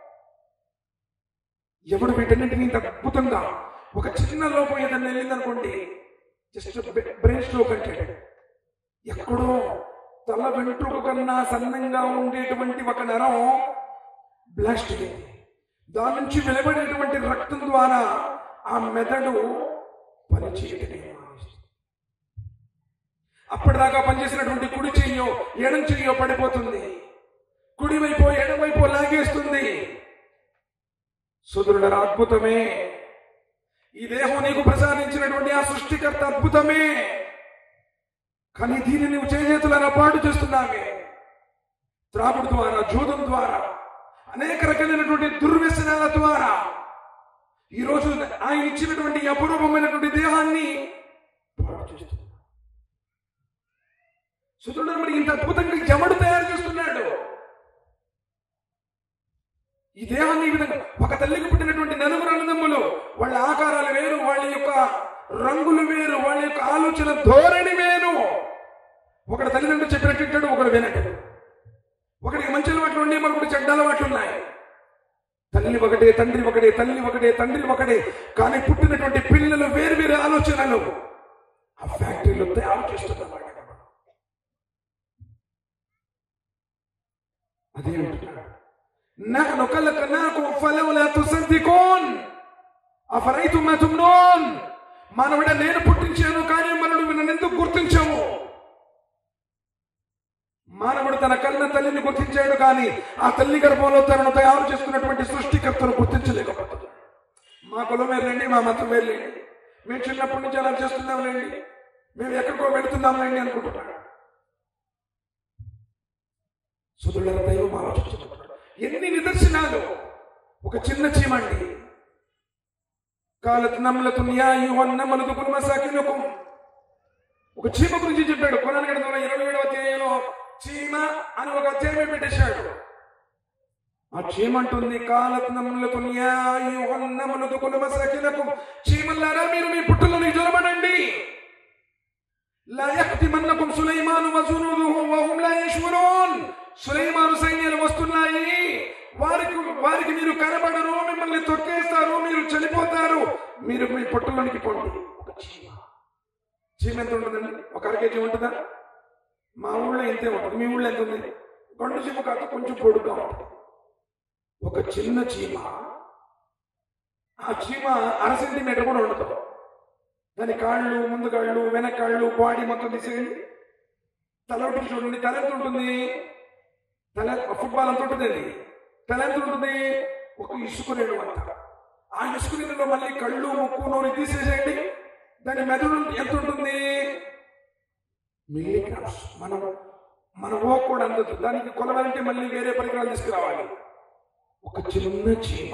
ఎవడు వీటన్నింటినీ ఇంత అద్భుతంగా ఒక చిన్న లోపం ఏదైనా వెళ్ళిందనుకోండి జస్ట్ బ్రెయిన్ స్ట్రోక్ అంటే ఎక్కడో తల వెంట్రుక కన్నా సన్నంగా ఉండేటువంటి ఒక నరం బ్లాస్ట్ అయింది దాని నుంచి వెలువడేటువంటి రక్తం ద్వారా ఆ మెదడు పనిచేయటమే మానేస్తుంది. అప్పటిదాకా పనిచేసినటువంటి కుడి చెయ్యో ఎడం చెయ్యో పడిపోతుంది కుడి వైపు ఎడం వైపు లాగేస్తుంది సుదృఢ అద్భుతమే ఈ దేహం నీకు ప్రసాదించినటువంటి ఆ సృష్టికర్త అద్భుతమే కానీ దీన్ని నువ్వు చేతులను పాటు చేస్తున్నావే త్రాగుడు ద్వారా జూదం ద్వారా అనేక రకాలైనటువంటి దుర్వ్యసనాల ద్వారా ఈ రోజు ఆయన ఇచ్చినటువంటి ఈ అపూర్వమైనటువంటి దేహాన్ని పాడు చేస్తున్నావు సుతుడు మరి ఇంత అద్భుతంగా ఎవడు తయారు చేస్తున్నాడు ఈ దేహాన్ని ఈ విధంగా ఒక తల్లికి పుట్టినటువంటి నలుగురు అన్నదమ్ములు వాళ్ళ ఆకారాలు వేరు వాళ్ళ యొక్క రంగులు వేరు వాళ్ళ యొక్క ఆలోచన ధోరణి వేరు ఒకడు తల్లిదండ్రులు చెప్పినట్టు వింటాడు, ఒకడు వినట్టు ఒకడికి మంచి అలవాట్లు ఉండి మరొకటి చెడ్డ అలవాట్లు ఉన్నాయి తల్లి ఒకటే తండ్రి ఒకటే తల్లి ఒకటే తండ్రి ఒకటే కానీ పుట్టినటువంటి పిల్లలు వేరు వేరు ఆలోచనలు ఆ ఫ్యాక్టరీలో తయారు చేస్తున్నమాట అదే అంటున్నాడు నహను ఖలఖనాకుం ఫలౌలా తుసద్దికూన్ అఫరైతుం మా తుమ్నూన్ మానవుడ నేను పుట్టించాను కానీ మనడు నన్ను ఎందుకు గుర్తించాము మానవుడు తన కన్న తల్లిని గుర్తించాడు కానీ ఆ తల్లి గర్భంలో తనను తయారు చేసుకున్నటువంటి సృష్టికర్తను గుర్తించలేకపోతున్నాడు మా కులం వేర్లేండి మా మతం వేర్లేండి మేము చిన్నప్పటి నుంచి అలా చేస్తున్నాంలేండి మేము ఎక్కడికో వెళుతున్నాంలేండి అనుకుంటున్నాడు సుదుల దైవం ఆలోచించుకుంటున్నాడు ఎన్ని నిదర్శనాలు ఒక చిన్న చీమండి కాలత్ నమ్లతు న్యాయువన్నమలదు కుల్మసాకినకుం ఒక చీమ గురించి చెప్పాడు కొనాలి గడతంలో ఇరవై ఏడవ అధ్యాయంలో చీమ అని ఒక అధ్యాయం పెట్టేశాడు ఆ చీమ అంటుంది కాలత్నములకు న్యాయువన్నములకు కులమసకినకు చీమల్లారా మీరు మీ పుట్టులను జొలబడండి లా యహ్తిమన్నకుం సులైమాను వజునుదుహు వహుం లా యష్వురూన్ సులైమాను సైన్యాలు వస్తున్నాయి వారికి వారికి మీరు కనబడరు మిమ్మల్ని తొక్కేస్తారు మీరు చనిపోతారు మీరు మీ పుట్టలోనికి పోండి ఒక చీమ చీమ ఎంత ఉంటుందండి ఒక అర కేజీ ఉంటుందా మా ఊళ్ళో ఇంతే ఉంటుంది మీ ఊళ్ళో ఎంత ఉంది గొండు చీమ కాదు కొంచెం పొడుగ్గా ఉంటుంది ఒక చిన్న చీమ ఆ చీమ అర సెంటీమీటర్ కూడా ఉండదు దాని కాళ్ళు ముందు కాళ్ళు వెనక కాళ్ళు బాడీ మొత్తం తీసేయండి తల ఒకటి చూడండి తల ఎంత ఉంటుంది తల ఫుట్బాల్ ఎంత ఉంటుంది అది తల ఎంత ఉంటుంది ఒక ఇసుక రేణు అంత ఆ ఇసుక రేణులో మళ్ళీ కళ్ళు ముక్కు నోరు తీసేసేయండి దాని మెదడు ఎంత ఉంటుంది మిల్లీగ్రామ్స్ మనం మన ఓ కూడా అందదు దానికి కొలవాలంటే మళ్ళీ వేరే పరికరాలు తీసుకురావాలి ఒక చిన్న చీమ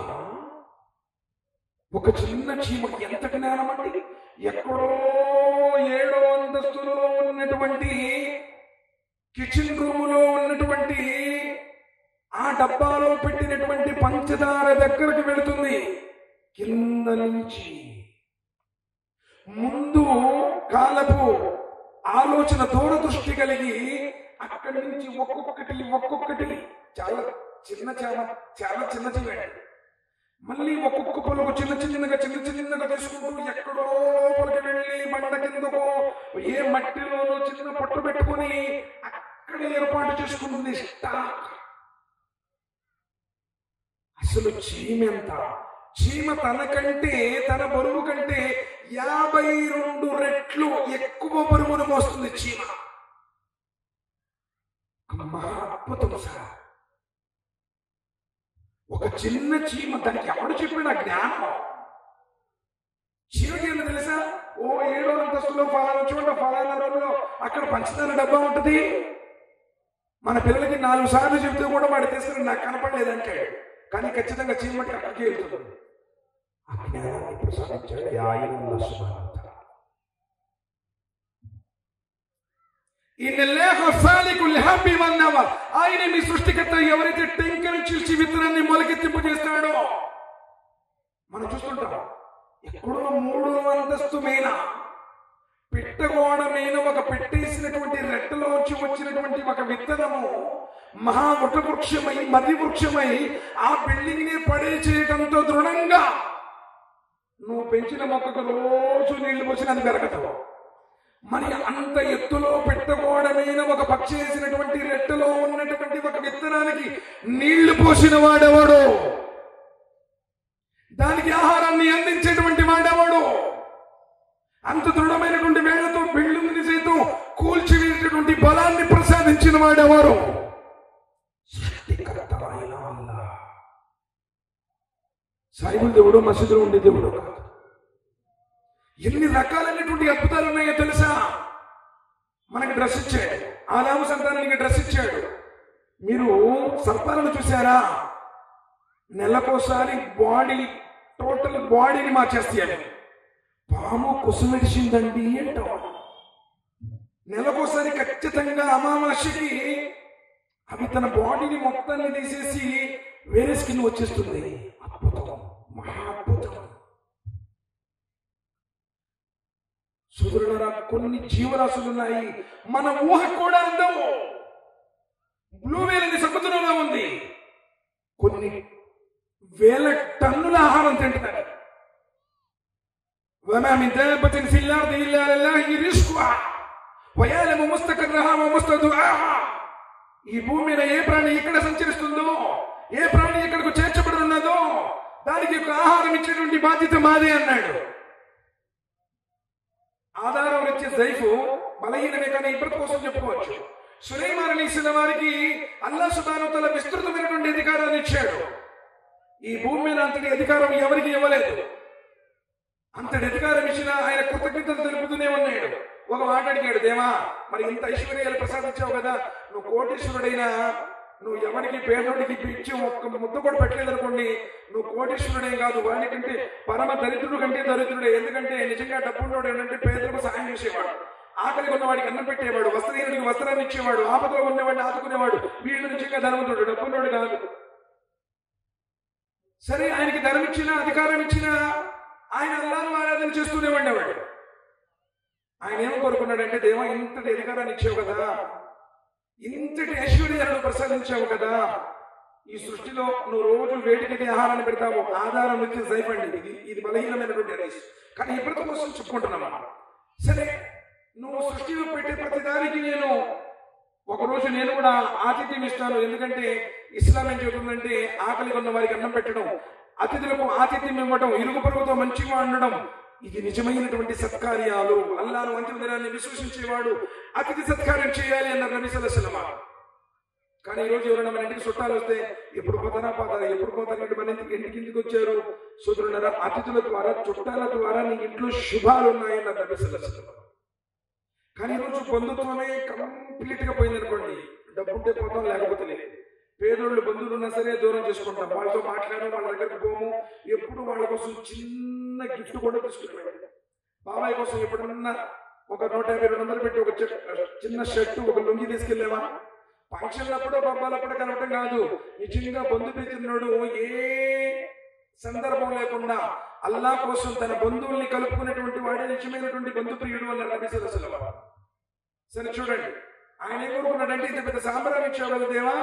ఒక చిన్న చీమ ఎంత జ్ఞానం అంటే ఎక్కడో ఏడో అంతస్తులో ఉన్నటువంటి కిచెన్ రూములో ఉన్నటువంటి ఆ డబ్బాలో పెట్టినటువంటి పంచదార దగ్గరకు వెళుతుంది కింద నుంచి ముందు కాలపు ఆలోచన దూరదృష్టి కలిగి అక్కడి నుంచి ఒక్కొక్కటి ఒక్కొక్కటి చాలా చిన్న చామ చాలా చిన్న చిన్న మళ్ళీ ఒక్కొక్క పొలకు చిన్న చిన్నగా చిన్న చిన్నగా తీసుకుంటూ ఎక్కడో లోపలికి వెళ్ళి బండ కిందకో ఏ మట్టిలోనో చిన్న పొట్టు పెట్టుకుని అక్కడ ఏర్పాటు చేసుకుంటుంది స్టాక్ అసలు చీమ ఎంత చీమ తనకంటే తన బరువు కంటే యాభై రెండు రెట్లు ఎక్కువ బరువును మోస్తుంది చీమ ఒక మహా అద్భుతం సార్ ఒక చిన్న చీమ దానికి ఎవడు చెప్పిన జ్ఞానం చీమకి ఏంటో తెలుసా ఓ ఏడో అంతస్తులో ఫలానా చోట ఫలానా రోజులో అక్కడ పంచదార డబ్బా ఉంటది మన పిల్లలకి నాలుగు సార్లు చెప్తే కూడా వాడు తీసుకుని నాకు కనపడలేదంటాడు కానీ ఖచ్చితంగా చీమటి అక్కడికి వెళ్తుంది ఆ జ్ఞానాన్ని ప్రసాదించాడు ఈ ఆయన అల్లాహ్ సుబ్హానహు వ తఆలా. ఇన్నల్లాహ ఫాలికుల్ హబ్బి వన్నవ ఆయన మీ సృష్టికర్త ఎవరైతే టెంకను చీల్చి విత్తనాన్ని మొలకెత్తింపు చేస్తాడో మనం చూస్తుంటాం ఎక్కడో మూడు అంతస్తు మీద పిట్టగోడ మీద ఒక పెట్టేసినటువంటి రెట్టలోంచి వచ్చినటువంటి ఒక విత్తనము మహా వృక్షమై మర్రి వృక్షమై ఆ బిల్డింగ్ ని పడే చేయటంతో దృఢంగా నువ్వు పెంచిన మొక్కకు రోజు నీళ్లు పోసిన అది పెరగదు మరి అంత ఎత్తులో పెట్టకూడమైన ఒక పక్షి వేసినటువంటి రెట్టలో ఉన్నటువంటి ఒక విత్తనానికి నీళ్లు పోసిన వాడెవడు దానికి ఆహారాన్ని అందించేటువంటి వాడెవడు అంత దృఢమైనటువంటి వేళ్లతో బిల్డింగ్ని సైతం కూల్చివేసేటువంటి బలాన్ని ప్రసాదించిన వాడెవరు సృష్టికర్త అయిన అల్లాహ్. సాయిబుల్ దేవుడు మసీదులో ఉండే దేవుడు కాదు ఎన్ని రకాలైనటువంటి అద్భుతాలు ఉన్నాయో తెలుసా మనకి డ్రెస్ ఇచ్చాడు ఆదాము సంతానానికి డ్రెస్ ఇచ్చాడు మీరు సర్పాలను చూసారా నెలకోసారి బాడీ టోటల్ బాడీని మార్చేస్తాయి పాము కుసుమెడిసిందండి అంటాం నెలకోసారి ఖచ్చితంగా అమావాస్యకి అవి తన బాడీని మొత్తాన్ని తీసేసి వేరే స్కిన్ వచ్చేస్తుంది అద్భుతం మహా అద్భుతం సుదృఢ కొన్ని జీవరాశులు ఉన్నాయి మన ఊహ కూడా అందము బ్లూ వేల్ అనే సముద్రంలో ఉంది కొన్ని వేల టన్నుల ఆహారం తింటున్నారు وما من دابة في الأرض إلا لله رزقها ويعلم مستقرها ومستودعها ఈ భూమి మీద ఏ ప్రాణి ఎక్కడ సంచరిస్తుందో ఏ ప్రాణి ఎక్కడికి చేర్చబడి ఉన్నదో దానికి ఒక ఆహారం ఇచ్చేటువంటి బాధ్యత మాదే అన్నాడు ఆధారం ఇచ్చే జైఫు బలహీనమే కానీ ఇబ్రత్ కోసం చెప్పుకోవచ్చు సులైమాన్ అలీసిన వారికి అల్లా సుబానుతల విస్తృతమైనటువంటి అధికారాన్ని ఇచ్చాడు ఈ భూమి మీద అంతటి అధికారం ఎవరికి ఇవ్వలేదు అంతటి అధికారం ఇచ్చిన ఆయన కృతజ్ఞతలు తెలుపుతూనే ఉన్నాడు ఒక మాట అడిగాడు దేవా మరి ఇంత ఐశ్వర్యాలు ప్రసాదించావు కదా నువ్వు కోటీశ్వరుడైనా నువ్వు ఎవరికి పేదోడికి ఇచ్చి ఒక్క ముద్ద కూడా పెట్టలేదు అనుకోండి నువ్వు కోటీశ్వరుడే కాదు వాడికంటే పరమ దరిద్రుడు కంటే దరిద్రుడే ఎందుకంటే నిజంగా డబ్బున్నోడు ఏంటంటే పేదలకు సహాయం చేసేవాడు ఆకలి ఉన్నవాడికి అన్నం పెట్టేవాడు వస్త్రహీనుడికి వస్త్రాన్ని ఇచ్చేవాడు ఆపదలో ఉన్నవాడిని ఆదుకునేవాడు వీళ్ళు నిజంగా ధనవంతుడు డబ్బున్నోడు కాదు సరే ఆయనకి ధనం ఇచ్చిన అధికారం ఇచ్చిన ఆయన అల్లాను ఆరాధన చేస్తూనే ఉండేవాడు ఆయన ఏం కోరుకున్నాడంటే దేవా ఇంతటి అధికారాన్ని ఇచ్చావు కదా ఇంతటి ఐశ్వర్యాలను ప్రసాదించావు కదా ఈ సృష్టిలో నువ్వు రోజు వేటికి ఆహారాన్ని పెడతావు ఆధారం వచ్చి సైపండి ఇది ఇది బలహీనమైనటువంటి రైస్ కానీ ఇప్పటి కోసం చెప్పుకుంటున్నాం మనం సరే నువ్వు సృష్టిలో పెట్టే ప్రతి దానికి నేను ఒకరోజు నేను కూడా ఆతిథ్యం ఇస్తాను ఎందుకంటే ఇస్లాం ఏం చెబుతుందంటే ఆకలి ఉన్న వారికి అన్నం పెట్టడం అతిథులకు ఆతిథ్యం ఇవ్వడం ఇరుగు పొరుగుతో మంచిగా ఉండడం ఇది నిజమైనటువంటి సత్కార్యాలు అల్లాను అంతిమ దినాన్ని విశ్వసించేవాడు అతిథి సత్కార్యం చేయాలి అన్న నబీ సలసలమా కానీ ఈ రోజు ఎవరైనా మన ఇంటికి చుట్టాలు వస్తే ఎప్పుడు పోతారా పోతారా ఎప్పుడు పోతారంటే మన ఇంటికి ఇంటికి ఇంటికి వచ్చారు సోదరులారా అతిథుల ద్వారా చుట్టాల ద్వారా నీ ఇంట్లో శుభాలు ఉన్నాయన్న నబీ సలసలమా కానీ ఈరోజు బంధుత్వమే కంప్లీట్ గా పోయింది అనుకోండి డబ్బు ఉంటే పోతాం లేకపోతే లేదు పేదోళ్ళు బంధువులు ఉన్నా సరే దూరం చేసుకుంటాం వాళ్ళతో మాట్లాడడం వాళ్ళ దగ్గరికి పోము ఎప్పుడు వాళ్ళ కోసం చిన్న గిఫ్ట్ కూడా తీసుకుంటాం బాబాయ్ కోసం ఎప్పుడన్నా ఒక నూట యాభై రెండు వందలు పెట్టి ఒక చె- చిన్న షర్టు ఒక లుంగి తీసుకెళ్ళావా ఫంక్షన్లప్పుడు పబ్బాలప్పుడు కలవటం కాదు నిజంగా బంధు ప్రీతిన్నాడు ఏ సందర్భం లేకుండా అల్లా కోసం తన బంధువుల్ని కలుపుకునేటువంటి వాడే నిజమైనటువంటి బంధు ప్రియుడు అన్నారు నబీ సలసలం సరే చూడండి ఆయన ఏం కోరుకున్నాడంటే ఇంత పెద్ద సాంబ్రాన్ని ఇచ్చావు కదా దేవా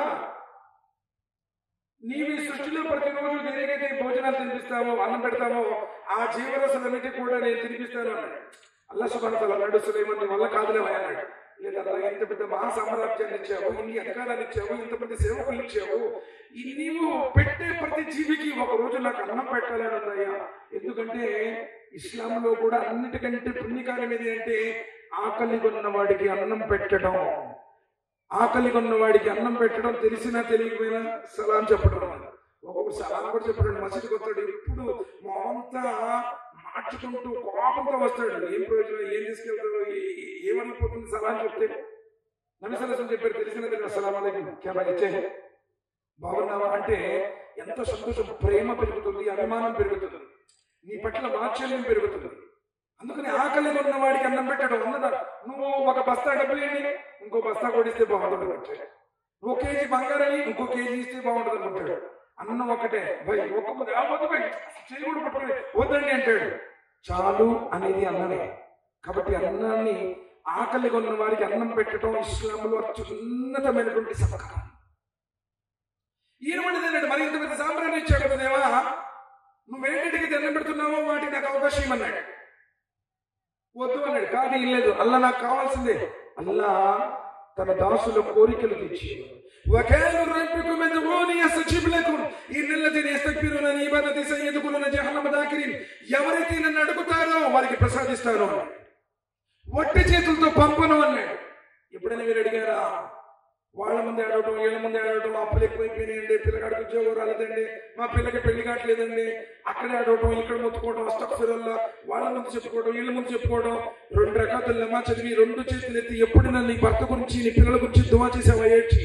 నీవు ఈ సృష్టిలో ప్రతిరోజు దేనికైతే భోజనాలు తినిపిస్తావో అన్నం పెడతావో ఆ జీవరాశులన్నిటి కూడా నేను తినిపిస్తాను అన్నాడు అల్లా సుబానతల అన్నాడు సులేమన్ నీ వల్ల కాదులేవా అన్నాడు లేదా ఇంత పెద్ద మహా సామ్రాజ్యాన్ని ఇచ్చావు ఇన్ని అధికారాలు ఇచ్చావు ఇంతమంది సేవకులు ఇచ్చావు ఈ నీవు పెట్టే ప్రతి జీవికి ఒక రోజు నాకు అన్నం పెట్టాలని ఉందయ్యా ఎందుకంటే ఇస్లాంలో కూడా అన్నిటికంటే పుణ్యకార్యం ఏది అంటే ఆకలి కొన్న వాడికి అన్నం పెట్టడం ఆకలి కొన్న వాడికి అన్నం పెట్టడం తెలిసినా తెలియకపోయినా సలాం చెప్పడం ఒక్కొక్కరు సలాం కూడా చెప్పడం మసీదుకి వస్తాడు ఎప్పుడు మొత్తంతా మార్చుకుంటూ కోపంతో వస్తాడు ఏం ప్రయోజనం ఏం తీసుకెళ్తాడు ఏ- ఏ- ఏమనిపోతుంది సలాం చెప్తే నబీ సలసం చెప్పారు తెలిసిన తెలియదు అస్సలాం అలైకుం క్యా భాయ్ అచ్చే హై? బాగున్నావా అంటే ఎంత సంతోషం ప్రేమ పెరుగుతుంది అభిమానం పెరుగుతుంది నీ పట్ల వాత్సల్యం పెరుగుతుంది అందుకని ఆకలి ఉన్న వాడికి అన్నం పెట్టడం ఉన్నదా నువ్వు ఒక బస్తా డబ్బులు ఏంటి ఇంకో బస్తా కొడిస్తే బాగుంటుంది అనుకుంటాడు నువ్వు కేజీ బంగారం ఇంకో కేజీ ఇస్తే బాగుంటుంది అనుకుంటాడు అన్నం ఒకటే భయ్ ఒక్క ముద్ద, ఆ వద్దు భయ్ చేయకూడదు పట్టుకొని వద్దండి అంటాడు చాలు అనేది అన్నమే కాబట్టి అన్నాన్ని ఆకలి ఉన్న వారికి అన్నం పెట్టడం ఇస్లాంలో అత్యున్నతమైనటువంటి సంస్కారం ఈయన వండిదేనండి మరి ఇంత పెద్ద సాంబ్రాన్ని ఇచ్చాడు కదా దేవా నువ్వేంటికి దండం పెడుతున్నావో వాటికి నాకు అవకాశం ఇవ్వన్నాడు వద్దు అన్నాడు కానీ ఏం లేదు అల్లా నాకు కావాల్సిందే అల్లా తన దాసుల కోరికలు తీర్చి وكانوا ربكم ادعوني استجب لكم ان الذين يستكبرون عن عبادتي سيدخلون جهنم داخرين ఎవరైతే నన్ను అడుగుతారో వారికి ప్రసాదిస్తాను అన్నాడు. ఒట్టి చేతులతో పంపను అన్నాడు ఎప్పుడైనా మీరు అడిగారా వాళ్ళ ముందు ఆడవటం వీళ్ళ ముందు ఆడవటం అప్పులు ఎక్కువైపోయినాయండి పిల్లగాడికి ఉద్యోగం రాలేదండి మా పిల్లకి పెళ్లి కావట్లేదండి అక్కడే ఆడవటం ఇక్కడ మొత్తుకోవడం అస్తఫిరల్లా వాళ్ళ ముందు చెప్పుకోవడం వీళ్ళ ముందు చెప్పుకోవడం రెండు రకాల లమా చదివి రెండు చేతులు ఎత్తి ఎప్పుడైనా నీ భర్త గురించి నీ పిల్లల గురించి దువా చేసావా ఏడ్చి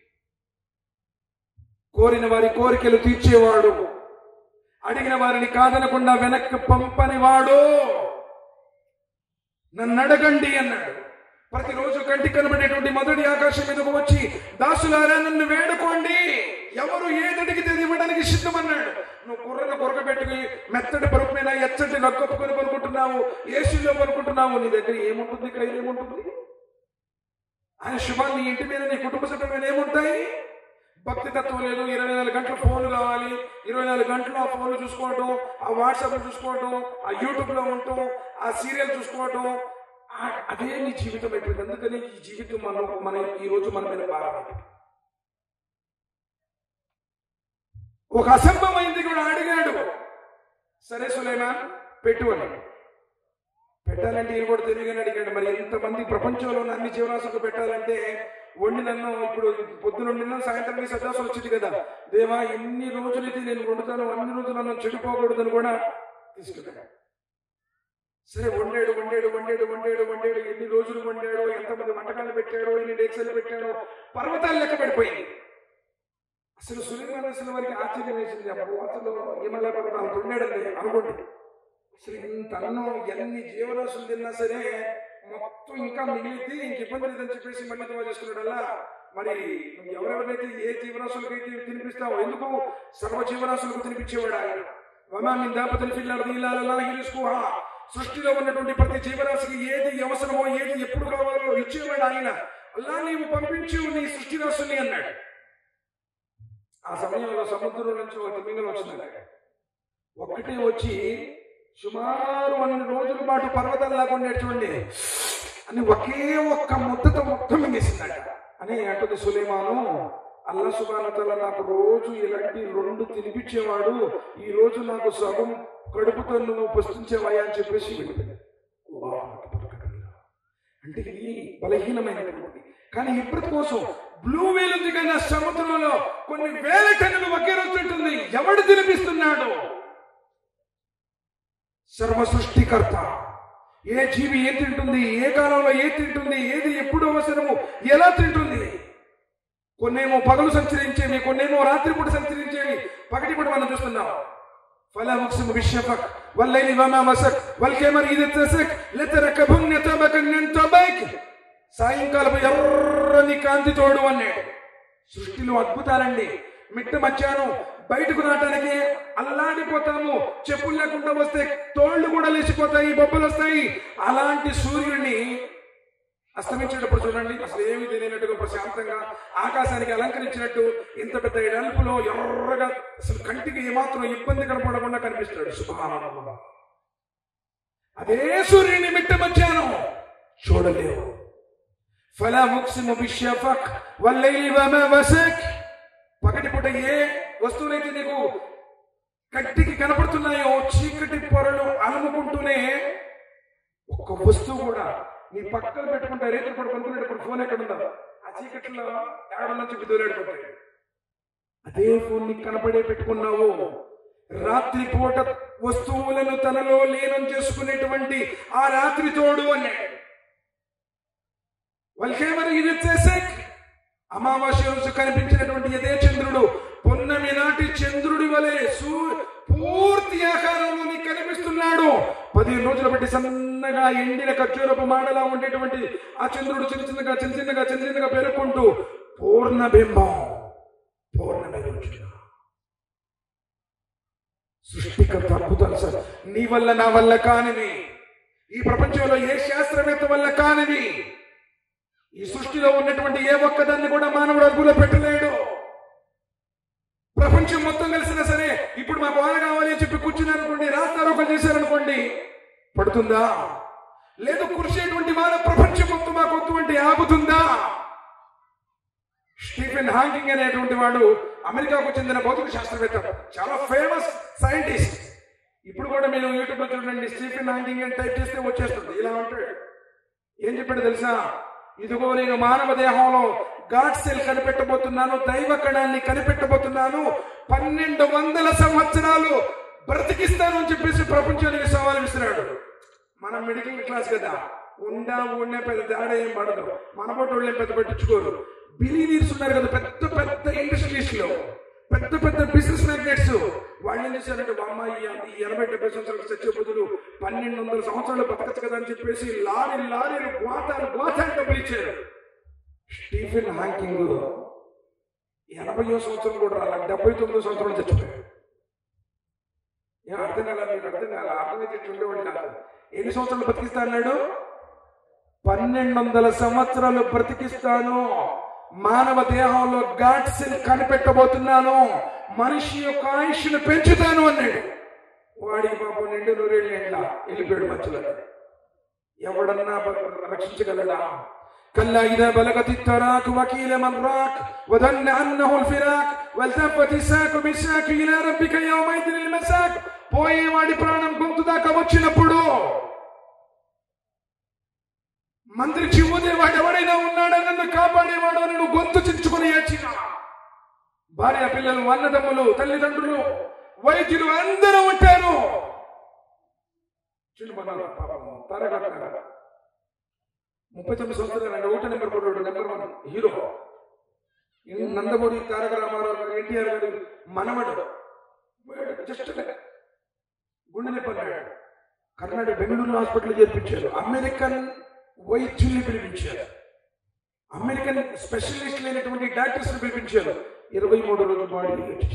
కోరిన వారి కోరికలు తీర్చేవాడు అడిగిన వారిని కాదనకుండా వెనక్కి పంపని వాడు నన్ను అడగండి అన్నాడు ప్రతిరోజు కంటికి కనబడేటువంటి మొదటి ఆకాశం మీదకు వచ్చి దాసులారా నన్ను వేడుకోండి ఎవరు ఏదడిగితే అది ఇవ్వడానికి సిద్ధమన్నాడు నువ్వు కుర్రను కొరక పెట్టుకుని మెత్తటి పరుపు మీద ఎచ్చటి నక్కప్పుకొని పనుకుంటున్నావు ఏసీలో పనుకుంటున్నావు నీ దగ్గర ఏముంటుంది ఇక్కడ ఏముంటుంది ఆయన శుభాన్ని నీ ఇంటి మీద నీ కుటుంబ సభ్యుల మీద ఏముంటాయి భక్తి తత్వం లేదు ఇరవై నాలుగు గంటలు ఫోన్లు కావాలి ఇరవై నాలుగు గంటలు ఆ ఫోన్లు చూసుకోవటం ఆ వాట్సాప్ చూసుకోవటం ఆ యూట్యూబ్ లో ఉండటం ఆ సీరియల్ చూసుకోవటం ఆ- అదే నీ జీవితం అయిపోయింది అందుకని ఈ జీవితం మనం మన ఈ రోజు మన మీద భారం ఒక అసంభవమైంది కూడా అడిగాడు సరే సులేమాన్ పెట్టు అని పెట్టాలంటే ఈయన కూడా తెలియగానే అడిగాడు మరి ఎంతమంది ప్రపంచంలో ఉన్న అన్ని జీవరాశులకు పెట్టాలంటే వండినన్ను ఇప్పుడు పొద్దున వండిన సాయంత్రం మీ సదాసం వచ్చింది కదా దేవా ఎన్ని రోజులైతే నేను వండుతాను అన్ని రోజులు నన్ను చెడిపోకూడదని కూడా తీసుకున్నాడు సరే వండాడు వండాడు వండాడు వండాడు వండాడు ఎన్ని రోజులు వండాడో ఎంతమంది వంటకాలు పెట్టాడో ఎన్ని డేక్సలు పెట్టాడో పర్వతాలు లెక్క పడిపోయింది అసలు సులేమాన్ అసలు వారికి ఆశ్చర్యం వేసింది అప్పుడు అసలు హిమాలయ పర్వతాలు వండాడని అనుకోండి అసలు ఇంత అన్నం ఎన్ని జీవరాశులు తిన్నా సరే మొత్తం ఇంకా మిగిలితే ఇంక ఇబ్బంది లేదని చెప్పేసి మళ్ళీ దువా చేసుకున్నాడల్లా మరి నువ్వు ఎవరెవరినైతే ఏ జీవరాశులకైతే తినిపిస్తావో ఎందుకు సర్వ జీవరాశులకు తినిపించేవాడు ఆయన వమా మిన్ దాపతిన్ ఫిల్ అర్ది ఇల్లా అలల్లాహి రిజ్కుహా. సృష్టిలో ఉన్నటువంటి ప్రతి జీవరాశికి ఏది అవసరమో ఏది ఎప్పుడు కావాలో ఇచ్చేవాడు ఆయన అల్లా నీవు పంపించు నీ సృష్టి రాశుల్ని అన్నాడు ఆ సమయంలో సముద్రం నుంచి ఒక తిమింగలం వచ్చింది ఒక్కటే వచ్చి సుమారు అన్ని రోజుల పాటు పర్వతాలు లాగా చూడండి అని ఒకే ఒక్క ముద్దతో మొత్తం మింగేసిందట అని అంటుంది సులేమాను అల్లా సుబానతల నాకు రోజు ఇలాంటి రెండు తినిపించేవాడు ఈ రోజు నాకు సగం కడుపుతో నువ్వు పుష్టించేవాయా అని చెప్పేసి వెళ్ళిపోయింది అల్లాహు అక్బర్ కబీరా. అంటే ఇది బలహీనమైనటువంటి కానీ ఇప్పటి కోసం బ్లూ వేల్ ఉంది కదా సముద్రంలో కొన్ని వేల టన్నులు ఒకే రోజు ఉంటుంది ఎవడు తినిపిస్తున్నాడు సర్వ సృష్టికర్త ఏ జీవి ఏం తింటుంది ఏ కాలంలో ఏ తింటుంది ఏది ఎప్పుడు అవసరము ఎలా తింటుంది కొన్నేమో పగలు సంచరించేవి కొన్నేమో రాత్రిపూట సంచరించేవి పగటిపూట మనం చూస్తున్నాం فلا أقسم بالشفق والليل وما مسك والقمر إذا اتسك لتركبن طبقا عن طبق సాయంకాలపు ఎర్రని కాంతి తోడు అన్నాడు సృష్టిలో అద్భుతాలండి మిట్ట మధ్యాహ్నం బయటకు రావడానికి అల్లాడిపోతాము చెప్పులు లేకుండా వస్తే తోళ్లు కూడా లేచిపోతాయి బొబ్బలు వస్తాయి అలాంటి సూర్యుడిని అస్తమించేటప్పుడు చూడండి అసలు ఏమి తెలియనట్టుగా ప్రశాంతంగా ఆకాశానికి అలంకరించినట్టు ఇంత పెద్ద ఎడల్పులో ఎర్రగా అసలు కంటికి ఏమాత్రం ఇబ్బంది కనపడకుండా కనిపిస్తాడు సుభానంద అదే సూర్యుని మిట్ట మధ్యాహ్నం చూడలేవు ఫలా ముక్సిము బిషఫక్ వల్లైలి వమా వసక్ పగటి పూట ఏ వస్తువులైతే నీకు కంటికి కనపడుతున్నాయో చీకటి పొరలు అలుముకుంటూనే ఒక్క వస్తువు కూడా నీ పక్కన పెట్టుకుంటే రేపు పడు పడుకునేటప్పుడు ఫోన్ ఎక్కడ ఉందా ఆ చీకట్లో ఏడ నుంచి విధులేడిపోతాయి అదే ఫోన్ నీకు కనపడే పెట్టుకున్నావు రాత్రి పూట వస్తువులను తనలో లీనం చేసుకునేటువంటి ఆ రాత్రి తోడు అన్నాడు వాళ్ళకేమని ఇది చేసే అమావాస్య రోజు కనిపించినటువంటి ఇదే చంద్రుడు పొన్నమి ఈనాటి చంద్రుడి వలె సూ- పూర్తి ఆకారంలో నీకు కనిపిస్తున్నాడు పదిహేను రోజులు బట్టి సన్నగా ఎండిన ఖర్జూరపు మాడలా ఉండేటువంటి ఆ చంద్రుడు చిన్న చిన్నగా చిన్న చిన్నగా చిన్న చిన్నగా పేర్కొంటూ పూర్ణ బింబం పూర్ణ బింబం సృష్టికర్త అద్భుతాలు సార్ నీ వల్ల నా వల్ల కానివి ఈ ప్రపంచంలో ఏ శాస్త్రవేత్త వల్ల కానివి ఈ సృష్టిలో ఉన్నటువంటి ఏ ఒక్కదాన్ని కూడా మానవుడు అదుపులో పెట్టలేడు ప్రపంచం మొత్తం కలిసినా సరే ఇప్పుడు మాకు వాన కావాలి అని చెప్పి కూర్చున్నారనుకోండి రాస్తారోకం చేశారనుకోండి పడుతుందా లేదు కురిసేటువంటి వాన ప్రపంచం మొత్తం మాకు వద్దు అంటే ఆగుతుందా స్టీఫెన్ హాకింగ్ అనేటువంటి వాడు అమెరికాకు చెందిన భౌతిక శాస్త్రవేత్త చాలా ఫేమస్ సైంటిస్ట్ ఇప్పుడు కూడా మీరు యూట్యూబ్ లో చూడండి స్టీఫెన్ హాకింగ్ అని టైప్ చేస్తే వచ్చేస్తుంది ఇలా ఉంటాడు ఏం చెప్పాడు తెలుసా ఇదిగో నేను మానవ దేహంలో గాడ్ సెల్ కనిపెట్టబోతున్నాను దైవ కణాన్ని కనిపెట్టబోతున్నాను పన్నెండు వందల సంవత్సరాలు బ్రతికిస్తాను అని చెప్పేసి ప్రపంచానికి సవాల్ విసిరాడు మనం మిడిల్ క్లాస్ కదా ఉండా ఉండే పెద్ద తేడా ఏం పడదు మన వాళ్ళు ఏం పెద్ద పట్టించుకోరు బిలీనీర్స్ ఉన్నారు కదా పెద్ద పెద్ద ఇండస్ట్రీస్ లో పెద్ద పెద్ద బిజినెస్ మ్యాగ్నెట్స్ వాళ్ళు ఏం చేశారంటే మా అమ్మాయి ఈ ఎనభై డెబ్బై సంవత్సరాలు చచ్చే బదులు పన్నెండు వందల సంవత్సరాలు బతకచ్చు కదా అని చెప్పేసి లారీ లారీలు గోతాలు గోతాలు డబ్బులు ఇచ్చారు స్టీఫెన్ హాకింగ్ ఎనభైయో సంవత్సరం కూడా రాల డెబ్బై తొమ్మిదో సంవత్సరం చచ్చిపోయాడు ఏం అర్థం కాల మీకు అర్థం కాల అర్థమైతే ఇట్లా ఉండేవాడు కాదు ఎన్ని సంవత్సరాలు బతికిస్తా అన్నాడు పన్నెండు వందల సంవత్సరాలు బ్రతికిస్తాను మానవ దేహంలో గాడ్స్ కనిపెట్టబోతున్నాను మనిషి యొక్క ఆయుష్ను పెంచుతాను అన్నాడు వాడి పాపం నిండు నూరేళ్ళు ఎండ వెళ్ళిపోయాడు మధ్యలో ఎవడన్నా బ- రక్షించగలడా كلا إذا بلغت التراك وكيل من راك وظن أنه الفراق والتفت الساق بالساق إلى ربك يومئذ المساك పోయేవాడి ప్రాణం గొంతు దాకా వచ్చినప్పుడు మంత్రి చివ్వుదేవాడు ఎవడైనా ఉన్నాడా నన్ను కాపాడేవాడు అని నువ్వు గొంతు చించుకుని ఏడ్చిన భార్య పిల్లలు అన్నదమ్ములు తల్లిదండ్రులు వైద్యులు అందరూ ఉంటారు చిన్నపన్నాడు పాపం తారకట్టారు ముప్పై తొమ్మిది సంవత్సరాలు ఆయన ఒకటి నెంబర్ కొట్టాడు నెంబర్ వన్ హీరో ఈ నందమూరి తారక రామారావు గారు ఎన్టీఆర్ గారు మనవడు జస్ట్ గుండె నొప్పి అన్నాడు కర్ణాటక బెంగళూరు హాస్పిటల్ చేర్పించారు అమెరికన్ వైద్యుల్ని పిలిపించారు అమెరికన్ స్పెషలిస్ట్ లేనటువంటి డాక్టర్స్ పిలిపించారు ఇరవై మూడు రోజుల బాడీ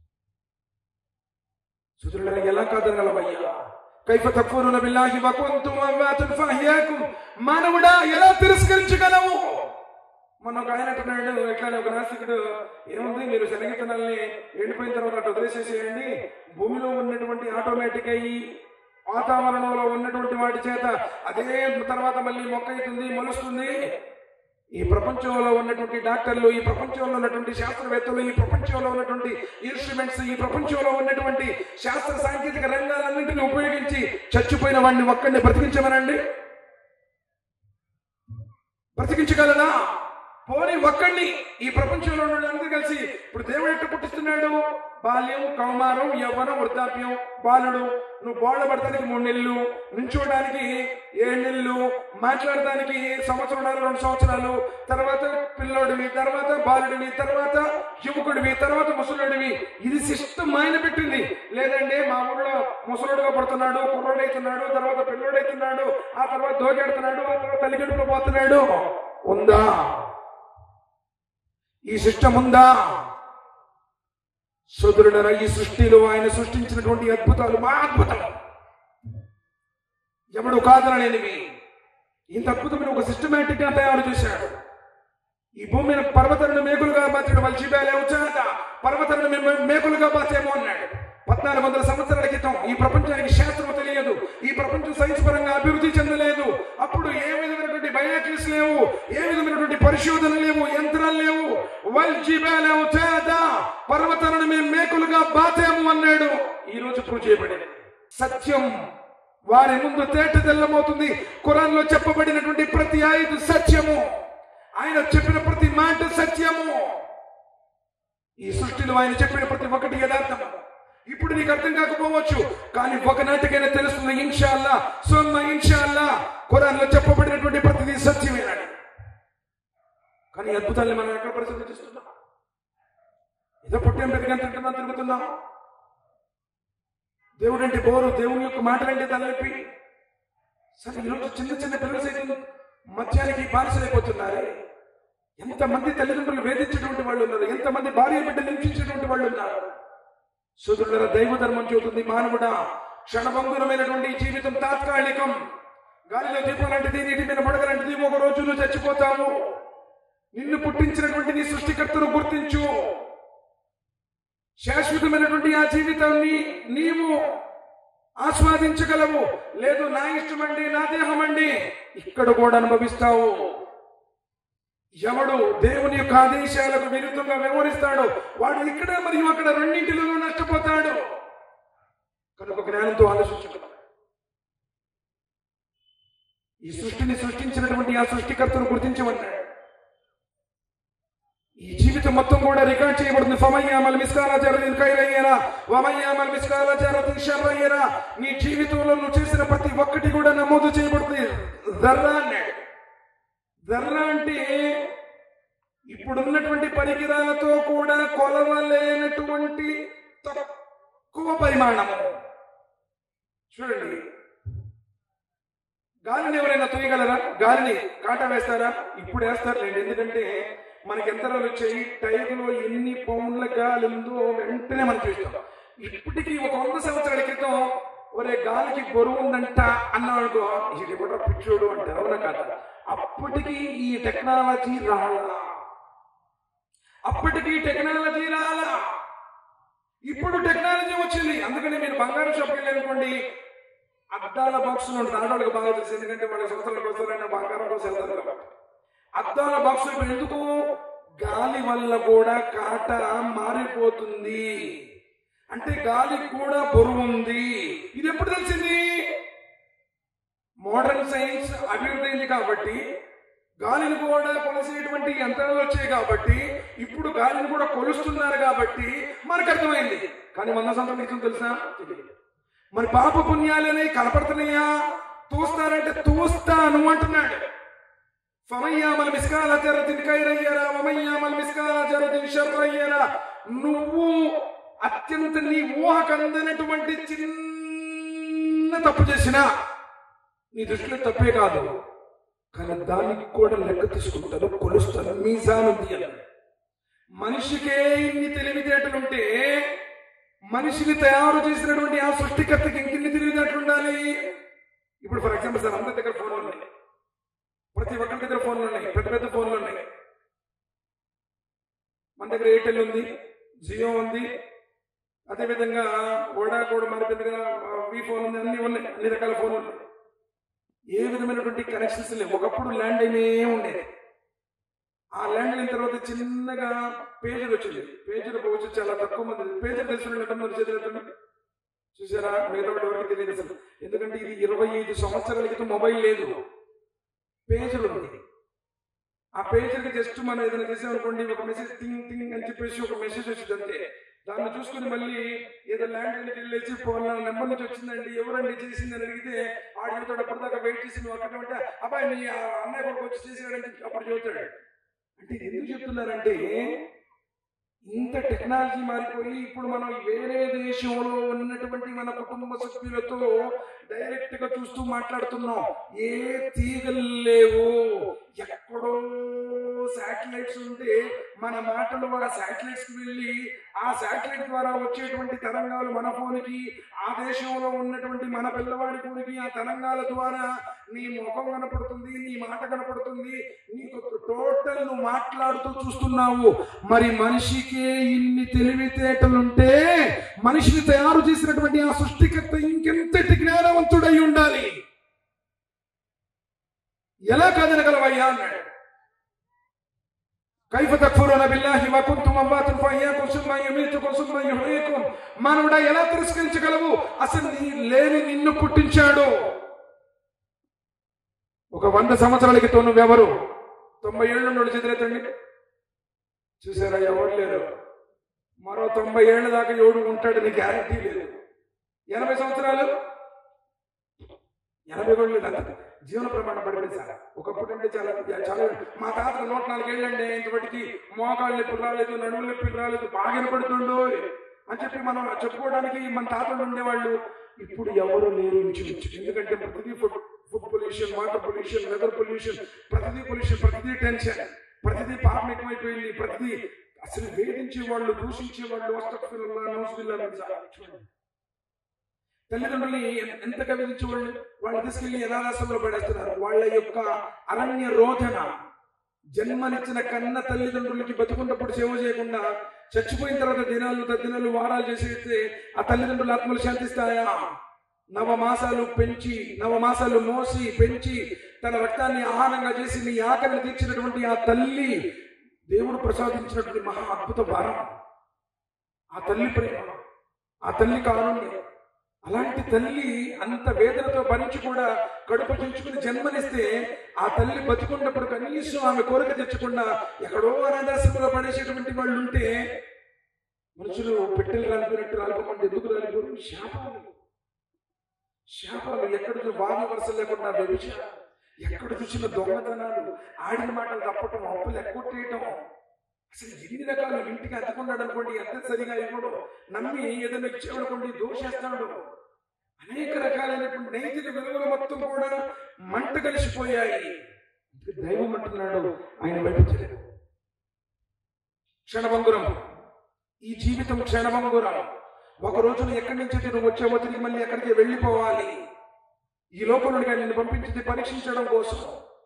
సుతుల ఎలా కాదనగలవయ్యా కైఫ తక్కువ బిల్లాహి వకుంతుం అమ్మాతున్ ఫహ్యాకుం మానవుడా ఎలా తిరస్కరించగలవు మొన్న ఒక ఆయన అంటున్నాడు ఇట్లానే ఒక నాస్తికుడు ఏముంది మీరు శనగిత్తనాల్ని ఎండిపోయిన తర్వాత అటు వదిలేసేసేయండి భూమిలో ఉన్నటువంటి ఆటోమేటిక్ అయ్యి వాతావరణంలో ఉన్నటువంటి వాటి చేత అదే తర్వాత మళ్ళీ మొక్క అవుతుంది మొలుస్తుంది ఈ ప్రపంచంలో ఉన్నటువంటి డాక్టర్లు ఈ ప్రపంచంలో ఉన్నటువంటి శాస్త్రవేత్తలు ఈ ప్రపంచంలో ఉన్నటువంటి ఇన్స్ట్రుమెంట్స్ ఈ ప్రపంచంలో ఉన్నటువంటి శాస్త్ర సాంకేతిక రంగాలన్నింటినీ ఉపయోగించి చచ్చిపోయిన వాడిని ఒక్కడిని బ్రతికించమనండి బ్రతికించగలనా పోనీ ఒక్కడిని ఈ ప్రపంచంలో ఉన్న అందరూ కలిసి ఇప్పుడు దేవుడు ఎట్లా పుట్టిస్తున్నాడు బాల్యం కౌమారం యవ్వనం వృద్ధాప్యం బాలుడు నువ్వు బోళ్ళ పడటానికి మూడు నెలలు నించోడానికి ఏడు నెలలు మాట్లాడటానికి సంవత్సరం రెండు సంవత్సరాలు తర్వాత పిల్లోడివి తర్వాత బాలుడివి తర్వాత యువకుడివి తర్వాత ముసలుడివి ఇది సిస్టమ్ ఆయన పెట్టింది లేదండి మా ఊళ్ళో ముసలుడుగా పడుతున్నాడు కుర్రోడైతున్నాడు తర్వాత పిల్లోడైతున్నాడు ఆ తర్వాత దోగెడుతున్నాడు ఆ తర్వాత తల్లిగడుపులో పోతున్నాడు ఉందా ఈ సిస్టమ్ ఉందా సోదరుడరా ఈ సృష్టిలో ఆయన సృష్టించినటువంటి అద్భుతాలు మా అద్భుతం ఎవడు కాదనలేనివి ఇంత అద్భుతమైన ఒక సిస్టమేటిక్ గా తయారు చేశాడు ఈ భూమి మీద పర్వతాలను మేకులుగా బాచాడు వాళ్ళు చిబాలే వచ్చాక పర్వతాలను మేము మేకులుగా బాచేమో అన్నాడు పద్నాలుగు వందల సంవత్సరాల క్రితం ఈ ప్రపంచానికి శాస్త్రం తెలియదు ఈ ప్రపంచం సైన్స్ పరంగా అభివృద్ధి చెందలేదు అప్పుడు ఏ విధమైనటువంటి బయోటిక్స్ లేవు ఏ విధమైనటువంటి పరిశోధన లేవు యంత్రాలు లేవు వల్ జిబాలే వచ్చాదా పర్వతాలను మేము మేకులుగా బాచాము అన్నాడు ఈ రోజు ప్రూవ్ చేయబడింది సత్యం వారి ముందు తేట తెల్లమవుతుంది ఖురాన్ లో చెప్పబడినటువంటి ప్రతి ఆయుధ సత్యము ఆయన చెప్పిన ప్రతి మాట సత్యము ఈ సృష్టిలో ఆయన చెప్పిన ప్రతి ఒక్కటి యథార్థము ఇప్పుడు నీకు అర్థం కాకపోవచ్చు కానీ ఒకనాటికైనా తెలుస్తుంది ఇన్షాల్లా సొన్న ఇన్షాల్లా ఖురాన్ లో చెప్పబడినటువంటి ప్రతిదీ సత్యమేనాడు కానీ ఈ అద్భుతాన్ని మనం ఎక్కడ పరిశీలిస్తున్నాం ఏదో పుట్టాం పెరిగాం తింటున్నాం తిరుగుతున్నాం దేవుడు అంటే బోరు దేవుని యొక్క మాటలంటే తలనొప్పి సరే ఈరోజు చిన్న చిన్న పిల్లలు సైతం మధ్యానికి బానిసలైపోతున్నారు ఎంతమంది తల్లిదండ్రులు వేధించేటువంటి వాళ్ళు ఉన్నారు ఎంతమంది భార్య బిడ్డలు హింసించేటువంటి వాళ్ళు ఉన్నారు సోదరుల దైవ ధర్మం చెబుతుంది మానవుడా క్షణభంగురమైనటువంటి ఈ జీవితం తాత్కాలికం గాలిలో దీపం లాంటిది నీటి మీద పడగ లాంటిది ఒక రోజు నువ్వు చచ్చిపోతావు నిన్ను పుట్టించినటువంటి నీ సృష్టికర్తను గుర్తించు శాశ్వతమైనటువంటి ఆ జీవితాన్ని నీవు ఆస్వాదించగలవు లేదు నా ఇష్టమండి నా దేహం అండి ఇక్కడ కూడా అనుభవిస్తావు ఎవడు దేవుని యొక్క ఆదేశాలకు విరుద్ధంగా వ్యవహరిస్తాడో వాడు ఇక్కడ మరియు అక్కడ రెండింటిలోనూ నష్టపోతాడు కనుక జ్ఞానంతో ఆలోచించడం ఈ సృష్టిని సృష్టించినటువంటి ఆ సృష్టికర్తను గుర్తించమన్నాడు ఈ జీవితం మొత్తం కూడా రికార్డ్ చేయబడుతుంది ఫమయ్యామల్ మిస్కాలాచారతిని కైరయ్యరా వమయ్యామల్ మిస్కాలాచారతిని షర్రయ్యరా నీ జీవితంలో నువ్వు చేసిన ప్రతి ఒక్కటి కూడా నమోదు చేయబడుతుంది దర్రా అన్నాడు దర్రా అంటే ఇప్పుడున్నటువంటి పరికరాలతో కూడా కొలవలేనటువంటి తక్కువ పరిమాణము చూడండి గాలిని ఎవరైనా తొయ్యగలరా గాలిని కాటా వేస్తారా ఇప్పుడు వేస్తారు లేండి ఎందుకంటే మనకి యంత్రాలు వచ్చాయి టైర్లో ఎన్ని పౌండ్ల గాలి ఉందో వెంటనే మనం చూస్తాం ఇప్పటికీ ఒక వంద సంవత్సరాల క్రితం ఒరే గాలికి బరువు ఉందంట అన్నాడు ఇది కూడా పిచ్చోడు అంటే అవునా కాదు అప్పటికి ఈ టెక్నాలజీ రాలా అప్పటికి టెక్నాలజీ రాలా ఇప్పుడు టెక్నాలజీ వచ్చింది అందుకని మీరు బంగారం షాప్కి వెళ్ళారనుకోండి అద్దాల బాక్స్ ఉంటుంది ఆడవాళ్ళకి బాగా తెలుసు ఎందుకంటే వాళ్ళ సంవత్సరాలకు వస్తారన్న బంగారం కోసం వెళ్తారు కాబట్టి అద్దాల బాక్స్ ఇప్పుడు ఎందుకు గాలి వల్ల కూడా కాట మారిపోతుంది అంటే గాలికి కూడా బరువు ఉంది ఇది ఎప్పుడు తెలిసింది మోడర్న్ సైన్స్ అభివృద్ధి అయింది కాబట్టి గాలిని కూడా కొలిసేటువంటి యంత్రాలు వచ్చాయి కాబట్టి ఇప్పుడు గాలిని కూడా కొలుస్తున్నారు కాబట్టి మనకు అర్థమైంది కానీ వంద సంవత్సరం క్రితం తెలుసా తెలియదు. మరి పాప పుణ్యాలని కనపడుతున్నాయా తూస్తారంటే తూస్తాను అంటున్నాడు ఫమయ్యామల్ మిస్కాల జరదిన్ కైరయ్యరా వమయ్యామల్ మిస్కాల జరదిన్ షర్రయ్యరా నువ్వు అత్యంత నీ ఊహకందనటువంటి చిన్న తప్పు చేసినా నీ దృష్టిలో తప్పే కాదు కానీ దానికి కూడా లెక్క తీసుకుంటారు కొలుస్తారు మీజాను తీయాలి మనిషికే ఇన్ని తెలివితేటలుంటే మనిషిని తయారు చేసినటువంటి ఆ సృష్టికర్తకి ఇంకిన్ని తెలివితేటలు ఉండాలి ఇప్పుడు ఫర్ ఎగ్జాంపుల్ సార్ అందరి దగ్గర ఫోన్లు ఉన్నాయి ప్రతి ఒక్కరి దగ్గర ఫోన్లు ఉన్నాయి పెద్ద పెద్ద ఫోన్లు ఉన్నాయి మన దగ్గర ఎయిర్టెల్ ఉంది జియో ఉంది అదేవిధంగా ఓడా కూడా మరి పెద్దగా వి ఫోన్ ఉంది అన్ని ఉన్నాయి అన్ని రకాల ఫోన్లు ఉన్నాయి ఏ విధమైనటువంటి కనెక్షన్స్ లేవు ఒకప్పుడు ల్యాండ్ అయినే ఉండేది ఆ ల్యాండ్ అయిన తర్వాత చిన్నగా పేజీలు వచ్చింది పేజీలు వచ్చి చాలా తక్కువ మంది పేజీలు తెలుసుకున్నట్టు చేతులు చూసారా మిగతా వాళ్ళు ఎవరికి తెలియదు అసలు ఎందుకంటే ఇది ఇరవై ఐదు సంవత్సరాల క్రితం మొబైల్ లేదు పేజీలు ఉంది ఆ పేజీలకి జస్ట్ మనం ఏదైనా చేసామనుకోండి ఒక మెసేజ్ టింగ్ టింగ్ అని చెప్పేసి ఒక మెసేజ్ వచ్చింది అంతే దాన్ని చూసుకుని మళ్ళీ ఏదో ల్యాండ్ వెళ్ళేసి ఫోన్ నెంబర్ నుంచి వచ్చిందండి ఎవరండి చేసింది అని అడిగితే ఆడితో అప్పటిదాకా వెయిట్ చేసి నువ్వు అక్కడ ఉంటే అబ్బాయి మీ ఆ అన్నయ్య కొడుకు వచ్చి చేసాడంటే అప్పుడు చెబుతాడు అంటే ఇది ఎందుకు చెప్తున్నారంటే ఇంత టెక్నాలజీ మారిపోయి ఇప్పుడు మనం వేరే దేశంలో ఉన్నటువంటి మన కుటుంబ సభ్యులతో డైరెక్ట్ గా చూస్తూ మాట్లాడుతున్నాం ఏ తీగలు లేవు ఎక్కడో శాటిలైట్స్ ఉంటే మన మాటలు ఆ శాటిలైట్స్ కి వెళ్ళి ఆ శాటిలైట్ ద్వారా వచ్చేటువంటి తరంగాలు మన ఫోన్కి ఆ దేశంలో ఉన్నటువంటి మన పిల్లవాడి ఫోన్కి ఆ తరంగాల ద్వారా నీ ముఖం కనపడుతుంది నీ మాట కనపడుతుంది నీకు టోటల్ నువ్వు మాట్లాడుతూ చూస్తున్నావు మరి మనిషికే ఇన్ని తెలివితేటలుంటే మనిషిని తయారు చేసినటువంటి ఆ సృష్టికర్త ఇంకెంతటి జ్ఞానవంతుడై ఉండాలి ఎలా కాదనగలవయ్యా అన్నాడు కైఫ తక్ఫురున బిల్లాహి వ కుంతుం అమ్వాతున్ ఫయ్యాకుం సుమ్మ యుమీతుకుం సుమ్మ యుహ్యీకుం మానవుడా ఎలా తిరస్కరించగలవు అసలు నీ లేని నిన్ను పుట్టించాడు ఒక వంద సంవత్సరాల క్రితం నువ్వెవరు తొంభై ఏళ్ళు నుండి చెదిరేతండి చూసారా ఎవరు లేరు మరో తొంభై ఏళ్ళ దాకా ఎవడు ఉంటాడు నీ గ్యారంటీ లేదు ఎనభై సంవత్సరాలు ఎనభై కూడా లేదు అంతే జీవన ప్రమాణం పడిపోయింది ఒకప్పుడు అంటే చాలా చాలా మా తాత నూట నాలుగేళ్ళండి ఇంతవరకు మోకాళ్ళు నొప్పులు రాలేదు నడుములు నొప్పులు రాలేదు బాగా పడుతుండో అని చెప్పి మనం చెప్పుకోవడానికి మన తాతలు ఉండేవాళ్ళు ఇప్పుడు ఎవరు లేరు ఇంచుమించు ఎందుకంటే ప్రతిదీ food food pollution water pollution weather pollution ప్రతిదీ పొల్యూషన్ ప్రతిదీ టెన్షన్ ప్రతిదీ పాపం ఎక్కువైపోయింది ప్రతిదీ అసలు వేధించే వాళ్ళు దూషించే వాళ్ళు వస్తఫిల్లా నౌజుబిల్లా మిన్ జాలిక్. చూడండి తల్లిదండ్రుల్ని ఎన్- ఎంతగా వేధించే వాళ్ళు వాళ్ళు తీసుకెళ్లి అనాథాశ్రమంలో పడేస్తున్నారు వాళ్ళ యొక్క అరణ్య రోధన జన్మనిచ్చిన కన్న తల్లిదండ్రులకి బతుకున్నప్పుడు సేవ చేయకుండా చచ్చిపోయిన తర్వాత దినాలు తద్దినాలు వారాలు చేసేస్తే ఆ తల్లిదండ్రుల ఆత్మలు శాంతిస్తాయా నవమాసాలు పెంచి నవమాసాలు మోసి పెంచి తన రక్తాన్ని ఆహారంగా చేసి నీ ఆకలిని తీర్చినటువంటి ఆ తల్లి దేవుడు ప్రసాదించినటువంటి మహా అద్భుత వరం ఆ తల్లి ప్రేమ ఆ తల్లి కారుణ్యం అలాంటి తల్లి అంత వేదనతో భరించి కూడా కడుపు చించుకుని జన్మనిస్తే ఆ తల్లి బతుకున్నప్పుడు కనీసం ఆమె కోరిక తెచ్చకుండా ఎక్కడో అనాథాశ్రమంలో పడేసేటువంటి వాళ్ళు ఉంటే మనుషులు పెట్టెలు రాలిపోయినట్టు రాలిపోమంటే ఎందుకు రాలిపోరు శాపాలు శాపాలు ఎక్కడ చూ- వాద వరుస లేకుండా వ్యభిచారం ఎక్కడ చూసిన దొంగతనాలు ఆడిన మాటలు తప్పటం అప్పులు ఎక్కొట్టేయటం అసలు ఎన్ని రకాలు ఇంటికి అతుకున్నాడు అనుకోండి ఎంత సరిగా ఇవ్వడు నమ్మి ఏదైనా ఇచ్చేవాడుకోండి దోషేస్తాడు అనేక రకాలైనటువంటి నైతిక విలువలు మొత్తం కూడా మంట కలిసిపోయాయి అందుకే దైవం అంటున్నాడు ఆయన వైపించలేదు క్షణభంగురం ఈ జీవితం క్షణభంగురం ఒక రోజున ఎక్కడి నుంచి అయితే నువ్వు వచ్చావో తిరిగి మళ్ళీ ఎక్కడికి వెళ్ళిపోవాలి ఈ లోకంలో నిన్ను పంపించింది పరీక్షించడం కోసం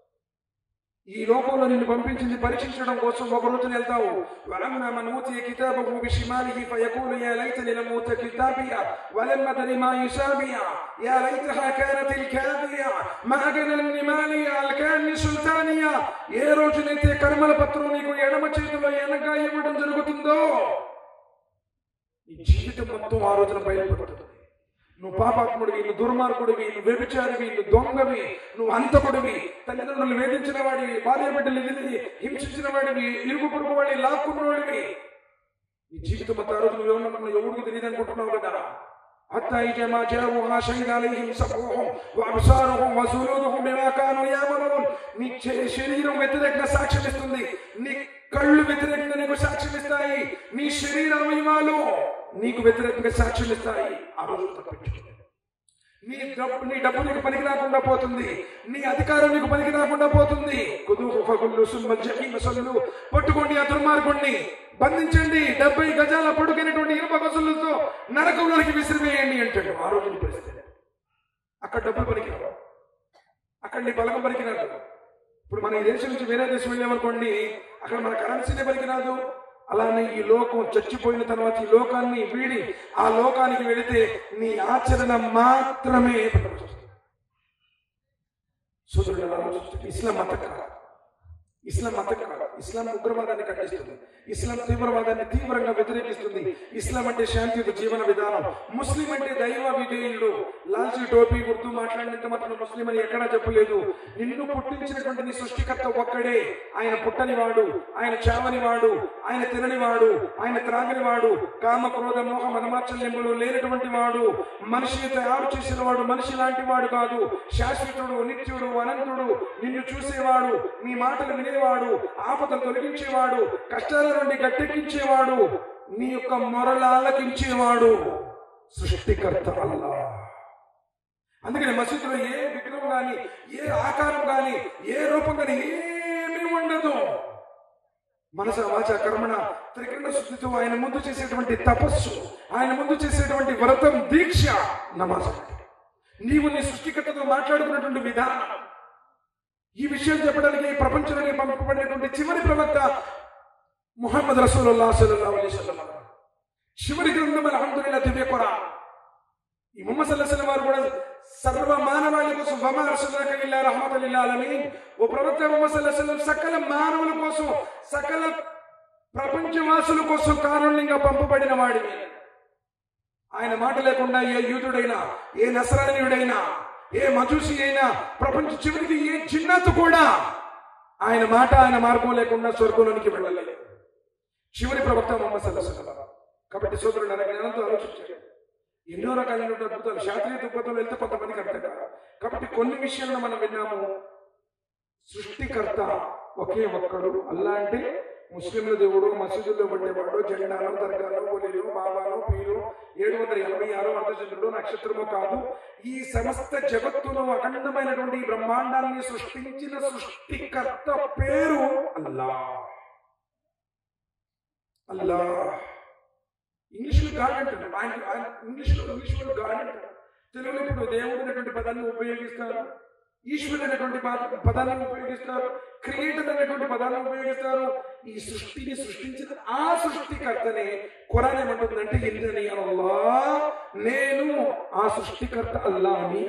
ఈ లోకంలో నిన్ను పంపించింది పరీక్షించడం కోసం ఒక రోజున వెళ్తావు వలమ్మ మన ఊతి కితాబహు బిషిమాలిహి ఫయకూలు యా లైతని లమ్ ఊత కితాబియా వలమ్మ దరి మా యుసాబియా యా లైతహా కానత్ الكاذبية ما أغنى النمالي الكان సుల్తానియా ఏ రోజునైతే కర్మల పత్రం నీకు ఎడమ చేతిలో వెనక ఇవ్వడం జరుగుతుందో నీ జీవితం మొత్తం ఆ రోజున బయలుపడుతుంది నువ్వు పాపాత్ముడివి నువ్వు దుర్మార్గుడివి నువ్వు వ్యభిచారివి నువ్వు దొంగవి నువ్వు అంతకుడివి తల్లిదండ్రులు వేధించిన వాడివి భార్య బిడ్డలు ఎదిరి హింసించిన వాడివి ఇరుగు పొరుగు వాడి లాక్కున్న వాడివి నీ జీవితం మొత్తం ఆ రోజు నువ్వు ఏమనుకున్నావు ఎవరికి తెలియదు అనుకుంటున్నావు కదా حتى إذا ما جاءوها شهد عليهم سمعهم وأبصارهم وجلودهم بما كانوا يعملون నీ శ- శరీరం వ్యతిరేకంగా సాక్ష్యం ఇస్తుంది నీ కళ్ళు వ్యతిరేకంగా నీకు సాక్ష్యం ఇస్తాయి నీ శరీర అవయవాలు నీకు వ్యతిరేకంగా సాక్ష్యం ఇస్తాయి ఆ రోజు తప్పించుకో నీ డబ్బు నీ డబ్బు నీకు పనికి రాకుండా పోతుంది నీ అధికారం నీకు పనికి రాకుండా పోతుంది కుదురు ఫగుళ్ళు సుమ్మ జహీమ సొల్లు పట్టుకోండి ఆ దుర్మార్గుణ్ణి బంధించండి డెబ్బై గజాల పొడుగైనటువంటి ఇనుప గొసలతో నరకంలోకి విసిరివేయండి అంటాడు ఆ రోజు పరిస్థితి అక్కడ డబ్బు పనికిరావు అక్కడ నీ బలగం పనికిరాదు ఇప్పుడు మన ఈ దేశం నుంచి వేరే దేశం వెళ్ళామనుకోండి అక్కడ మన కరెన్సీనే పనికిరాదు అలానే ఈ లోకం చచ్చిపోయిన తర్వాత ఈ లోకాన్ని వీడి ఆ లోకానికి వెళితే నీ ఆచరణ మాత్రమే పనికొస్తుంది. సోదరులారా, ఆలోచించండి. ఇస్లాం మతం కాదు ఇస్లాం మతం కాదు ఇస్లాం ఉగ్రవాదాన్ని ఖండిస్తుంది ఇస్లాం తీవ్రవాదాన్ని తీవ్రంగా వ్యతిరేకిస్తుంది ఇస్లాం అంటే శాంతియుత జీవన విధానం ముస్లిం అంటే దైవ విధేయుడు లాల్చీ టోపీ గుర్తు మాట్లాడినంత మాత్రం ముస్లిం అని ఎక్కడా చెప్పలేదు నిన్ను పుట్టించినటువంటి నీ సృష్టికర్త ఒక్కడే ఆయన పుట్టని వాడు ఆయన చావని వాడు ఆయన తినని వాడు ఆయన త్రాగని వాడు కామ క్రోధ మోహ మనమాచల్యములు లేనటువంటి వాడు మనిషిని తయారు చేసిన వాడు మనిషి లాంటి వాడు కాదు శాశ్వతుడు నిత్యుడు అనంతుడు నిన్ను చూసేవాడు నీ మాటలు వినేవాడు ఆపదలు తొలగించేవాడు కష్టాల నుండి గట్టెక్కించేవాడు నీ యొక్క మొరలు ఆలకించేవాడు సృష్టికర్త అల్లా అందుకని మసీదులో ఏ విగ్రహం కానీ ఏ ఆకారం కానీ ఏ రూపం కానీ ఏమీ ఉండదు మనస వాచ కర్మణ త్రికరణ శుద్ధితో ఆయన ముందు చేసేటువంటి తపస్సు ఆయన ముందు చేసేటువంటి వ్రతం దీక్ష నమాజ్ నీవు నీ సృష్టికర్తతో మాట్లాడుకున్నటువంటి విధానం ఈ విషయం చెప్పడానికి ఈ ప్రపంచంలోకి పంపబడినటువంటి చివరి ప్రవక్త ముహమ్మద్ రసూలుల్లా సల్లల్లాహు అలైహి వసల్లం చివరి గ్రంథం అల్హమ్దులిల్లా దివ్య ఖురాన్ ఈ ముహమ్మద్ సల్లల్లాహు అలైహి వారు కూడా సర్వ మానవాళి కోసం వమా రసూలక ఇల్లా రహమతుల్ లిల్ ఆలమీన్ ఓ ప్రవక్త ముహమ్మద్ సల్లల్లాహు అలైహి వసల్లం సకల మానవుల కోసం సకల ప్రపంచవాసుల కోసం కారుణ్యంగా పంపబడిన వాడిని ఆయన మాట లేకుండా ఏ యూదుడైనా ఏ నసరాణీయుడైనా ఏ మజూసి అయినా ప్రపంచ చివరికి ఏ చిన్నత కూడా ఆయన మాట ఆయన మార్గం లేకుండా స్వర్గంలోనికి వెళ్ళలేదు చివరి ప్రవక్త మొహమ్మద్ సల్లల్లాహు అలైహి వసల్లం కాబట్టి సోదరుడు జ్ఞానంతో ఆలోచించారు ఎన్నో రకాలైనటువంటి అద్భుతాలు శాస్త్రీయ దృక్పథంలో వెళ్తే కొంతమందికి అర్థం కాదు కాబట్టి కొన్ని విషయాలను మనం విన్నాము సృష్టికర్త ఒకే ఒక్కడు అల్లా అంటే ముస్లింల దేవుడు మసీదుల్లో ఉండేవాడు జెండానో దర్గానో ఒలిలో బాబానో పీరు ఏడు వందల ఎనభై ఆరో అర్ధచంద్రుడు నక్షత్రము కాదు ఈ సమస్త జగత్తును అఖండమైనటువంటి ఈ బ్రహ్మాండాన్ని సృష్టించిన సృష్టికర్త పేరు అల్లా అల్లా ఇంగ్లీష్లో గాడ్ అంటారు ఆయన ఆయన ఇంగ్లీష్లో ఇంగ్లీష్ వాళ్ళు గాడ్ అంటారు తెలుగులో ఇప్పుడు దేవుడు అనేటువంటి పదాన్ని ఉపయోగిస్తారు ఈశ్వరుడు అనేటువంటి పద- పదాన్ని ఉపయోగిస్తారు క్రియేటర్ అనేటువంటి పదాన్ని ఉపయోగిస్తారు ఈ సృష్టిని సృష్టించిన ఆ సృష్టికర్తనే ఖురాన్ ఏమంటుందంటే ఇందని అల్లా నేను ఆ సృష్టికర్త అల్లా అని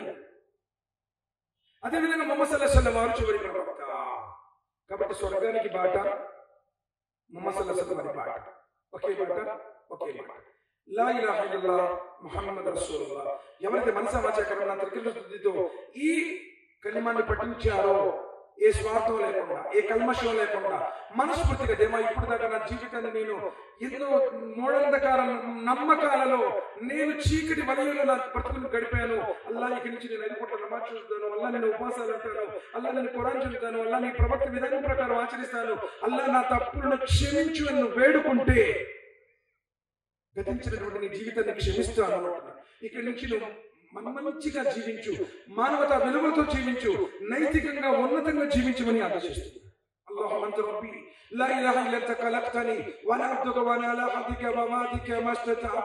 అదేవిధంగా మొహమ్మద్ సల్లాహ్ వారు చివరి ప్రవక్త కాబట్టి స్వర్గానికి బాట మొహమ్మద్ సల్లాహ్ వారి బాట ఒకే బాట ఒకే మాట లా ఇలాహ ఇల్లల్లాహ్ ముహమ్మద్ రసూలుల్లాహ్ ఎవరైతే మనసా వాచాకరణ త్రికృతితో ఈ కలిమాన్ని పఠించారో ఏ స్వార్థం లేకుండా ఏ కల్మషం లేకుండా మనస్ఫూర్తిగా దేమా ఇప్పుడు దాకా నా జీవితాన్ని నేను ఎన్నో మూడంధకార నమ్మకాలలో నేను చీకటి వలయంలో నా బ్రతుకుని గడిపాను అల్లా ఇక్కడి నుంచి నేను ఐదు పూట్ల నమాజ్ చూస్తాను అల్లా నేను ఉపవాసాలు అంటాను అల్లా నేను ఖురాన్ చదువుతాను అల్లా నీ ప్రవక్త విధానం ప్రకారం ఆచరిస్తాను అల్లా నా తప్పులను క్షమించు అని వేడుకుంటే గతించినటువంటి నీ జీవితాన్ని క్షమిస్తాను అంటున్నాను ఇక్కడి నుంచి నువ్వు మన మంచిగా జీవించు మానవతా విలువలతో జీవించు నైతికంగా ఉన్నతంగా జీవించమని ఆదేశిస్తుంది اللهم انت ربي لا اله الا انت خلقتني وانا عبدك وانا على عهدك وماتك ما استطعت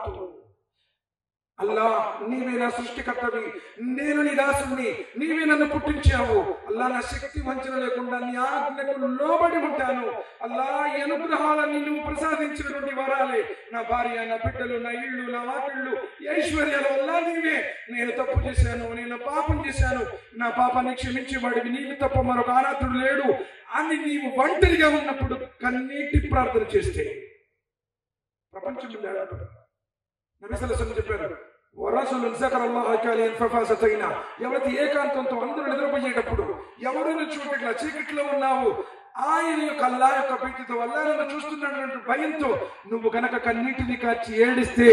అల్లా నీవే నా సృష్టికర్తవి నేను నీ దాసుని నీవే నన్ను పుట్టించావు అల్లా నా శక్తి వంచన లేకుండా నీ ఆజ్ఞకు లోబడి ఉంటాను అల్లా ఈ అనుగ్రహాలన్నీ నువ్వు ప్రసాదించినటువంటి వరాలే నా భార్య నా బిడ్డలు నా ఇళ్ళు నా వాకిళ్ళు ఈ ఐశ్వర్యాల వల్ల నీవే నేను తప్పు చేశాను నేను పాపం చేశాను నా పాపాన్ని క్షమించేవాడివి నీకు తప్ప మరొక ఆరాధుడు లేడు అని నీవు ఒంటరిగా ఉన్నప్పుడు కన్నీటి ప్రార్థన చేస్తే ప్రపంచం నబిసలసం చెప్పారు వరసులు ఫఫాసతైనా ఎవరైతే ఏకాంతంతో అందరూ నిద్రపోయేటప్పుడు ఎవరిని చూడట్లా చీకట్లో ఉన్నావు ఆయన యొక్క అల్లా యొక్క ప్రీతితో అల్లా నన్ను చూస్తున్నాడు భయంతో నువ్వు గనక కన్నీటిని కాచి ఏడిస్తే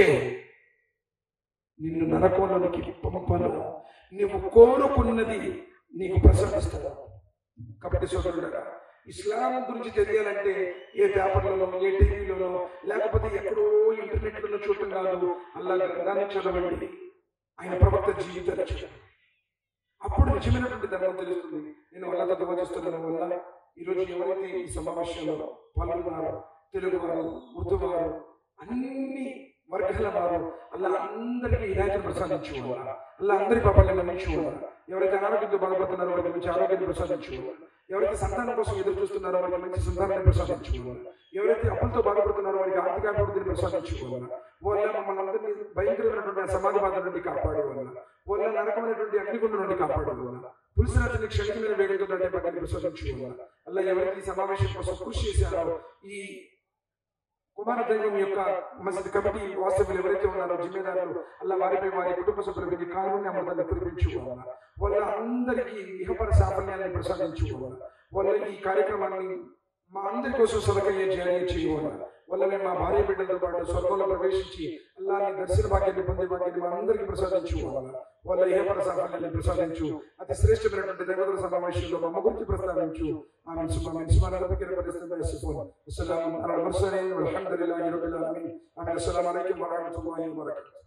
నిన్ను నరకంలోనికి పంపను నువ్వు కోరుకున్నది నీకు ప్రసాదిస్తాను కాబట్టి సోదరుడగా ఇస్లాం గురించి తెలియాలంటే ఏ పేపర్లలో ఏ టీవీలలో లేకపోతే ఎక్కడో ఇంటర్నెట్లలో చూడటం కాదు అల్లా గ్రంథాన్ని చదవండి ఆయన ప్రవక్త జీవితాన్ని చదవండి అప్పుడు నిజమైనటువంటి ధర్మం తెలుస్తుంది నేను వల్ల తత్వచేస్తున్న వల్ల ఈరోజు ఎవరైతే ఈ సమావేశంలో పాల్గొన్నారో తెలుగు వారు ఉర్దూ వారు అన్ని వర్గాల వారు అలా అందరికీ ఇదాయతను ప్రసాదించుకోవాలి అలా అందరి పాపాలను మన్నించుకోవాలి ఎవరైతే అనారోగ్యంతో బాధపడుతున్నారో వారికి మంచి ఆరోగ్యాన్ని ప్రసాదించుకోవాలి ఎవరైతే సంతానం కోసం ఎదురు చూస్తున్నారో వారికి మంచి సంతానాన్ని ప్రసాదించుకోవాలి ఎవరైతే అప్పులతో బాధపడుతున్నారో వారికి ఆర్థిక అభివృద్ధిని ప్రసాదించుకోవాలి వాళ్ళ మమ్మల్ని అందరినీ భయంకరమైనటువంటి ఆ సమాధి బాధ నుండి కాపాడేవాళ్ళ వాళ్ళ నరకమైనటువంటి అగ్నిగుండం నుండి కాపాడేవాళ్ళ పులిసిరాత్రిని క్షణికమైన వేగంతో అంటే పక్కన ప్రసాదించుకోవాలి అలా ఎవరైతే ఈ సమావేశం కోసం కృషి చేశారో ఈ కుమార దైవం యొక్క మసీద్ కమిటీ వాస్తవ్యులు ఎవరైతే ఉన్నారో జిమ్మేదారులు అలా వారిపై వారి కుటుంబ సభ్యులకి కారుణ్య అమృతాన్ని కురిపించుకోవాలి వాళ్ళ అందరికీ ఇహపర సాఫల్యాన్ని ప్రసాదించుకోవాలి వాళ్ళ ఈ కార్యక్రమాన్ని మా అందరి కోసం సదకయ్యే జారీ చేయాలి వల్లనే మా భార్య బిడ్డలతో పాటు స్వర్గంలో ప్రవేశించి అల్లాని దర్శన భాగ్యాన్ని పొందే భాగ్యాన్ని మా అందరికీ ప్రసాదించుకోవాలి వాళ్ళ ఇహపర సాఫల్యాన్ని ప్రసాదించు అతి శ్రేష్టమైనటువంటి దేవతల సమావేశంలో మా గురించి ప్రస్తావించు ఆమె సుమాన్ సుమాన్ అలబకిన పరిస్థితి సుమాన్ అస్సలాము అలా ముర్సలీన్ వల్హమ్దులిల్లాహి రబ్బిల్ ఆలమీన్ ఆమె అస్సలాము అలైకుం వరహ్మతుల్లాహి వబరకాతుహు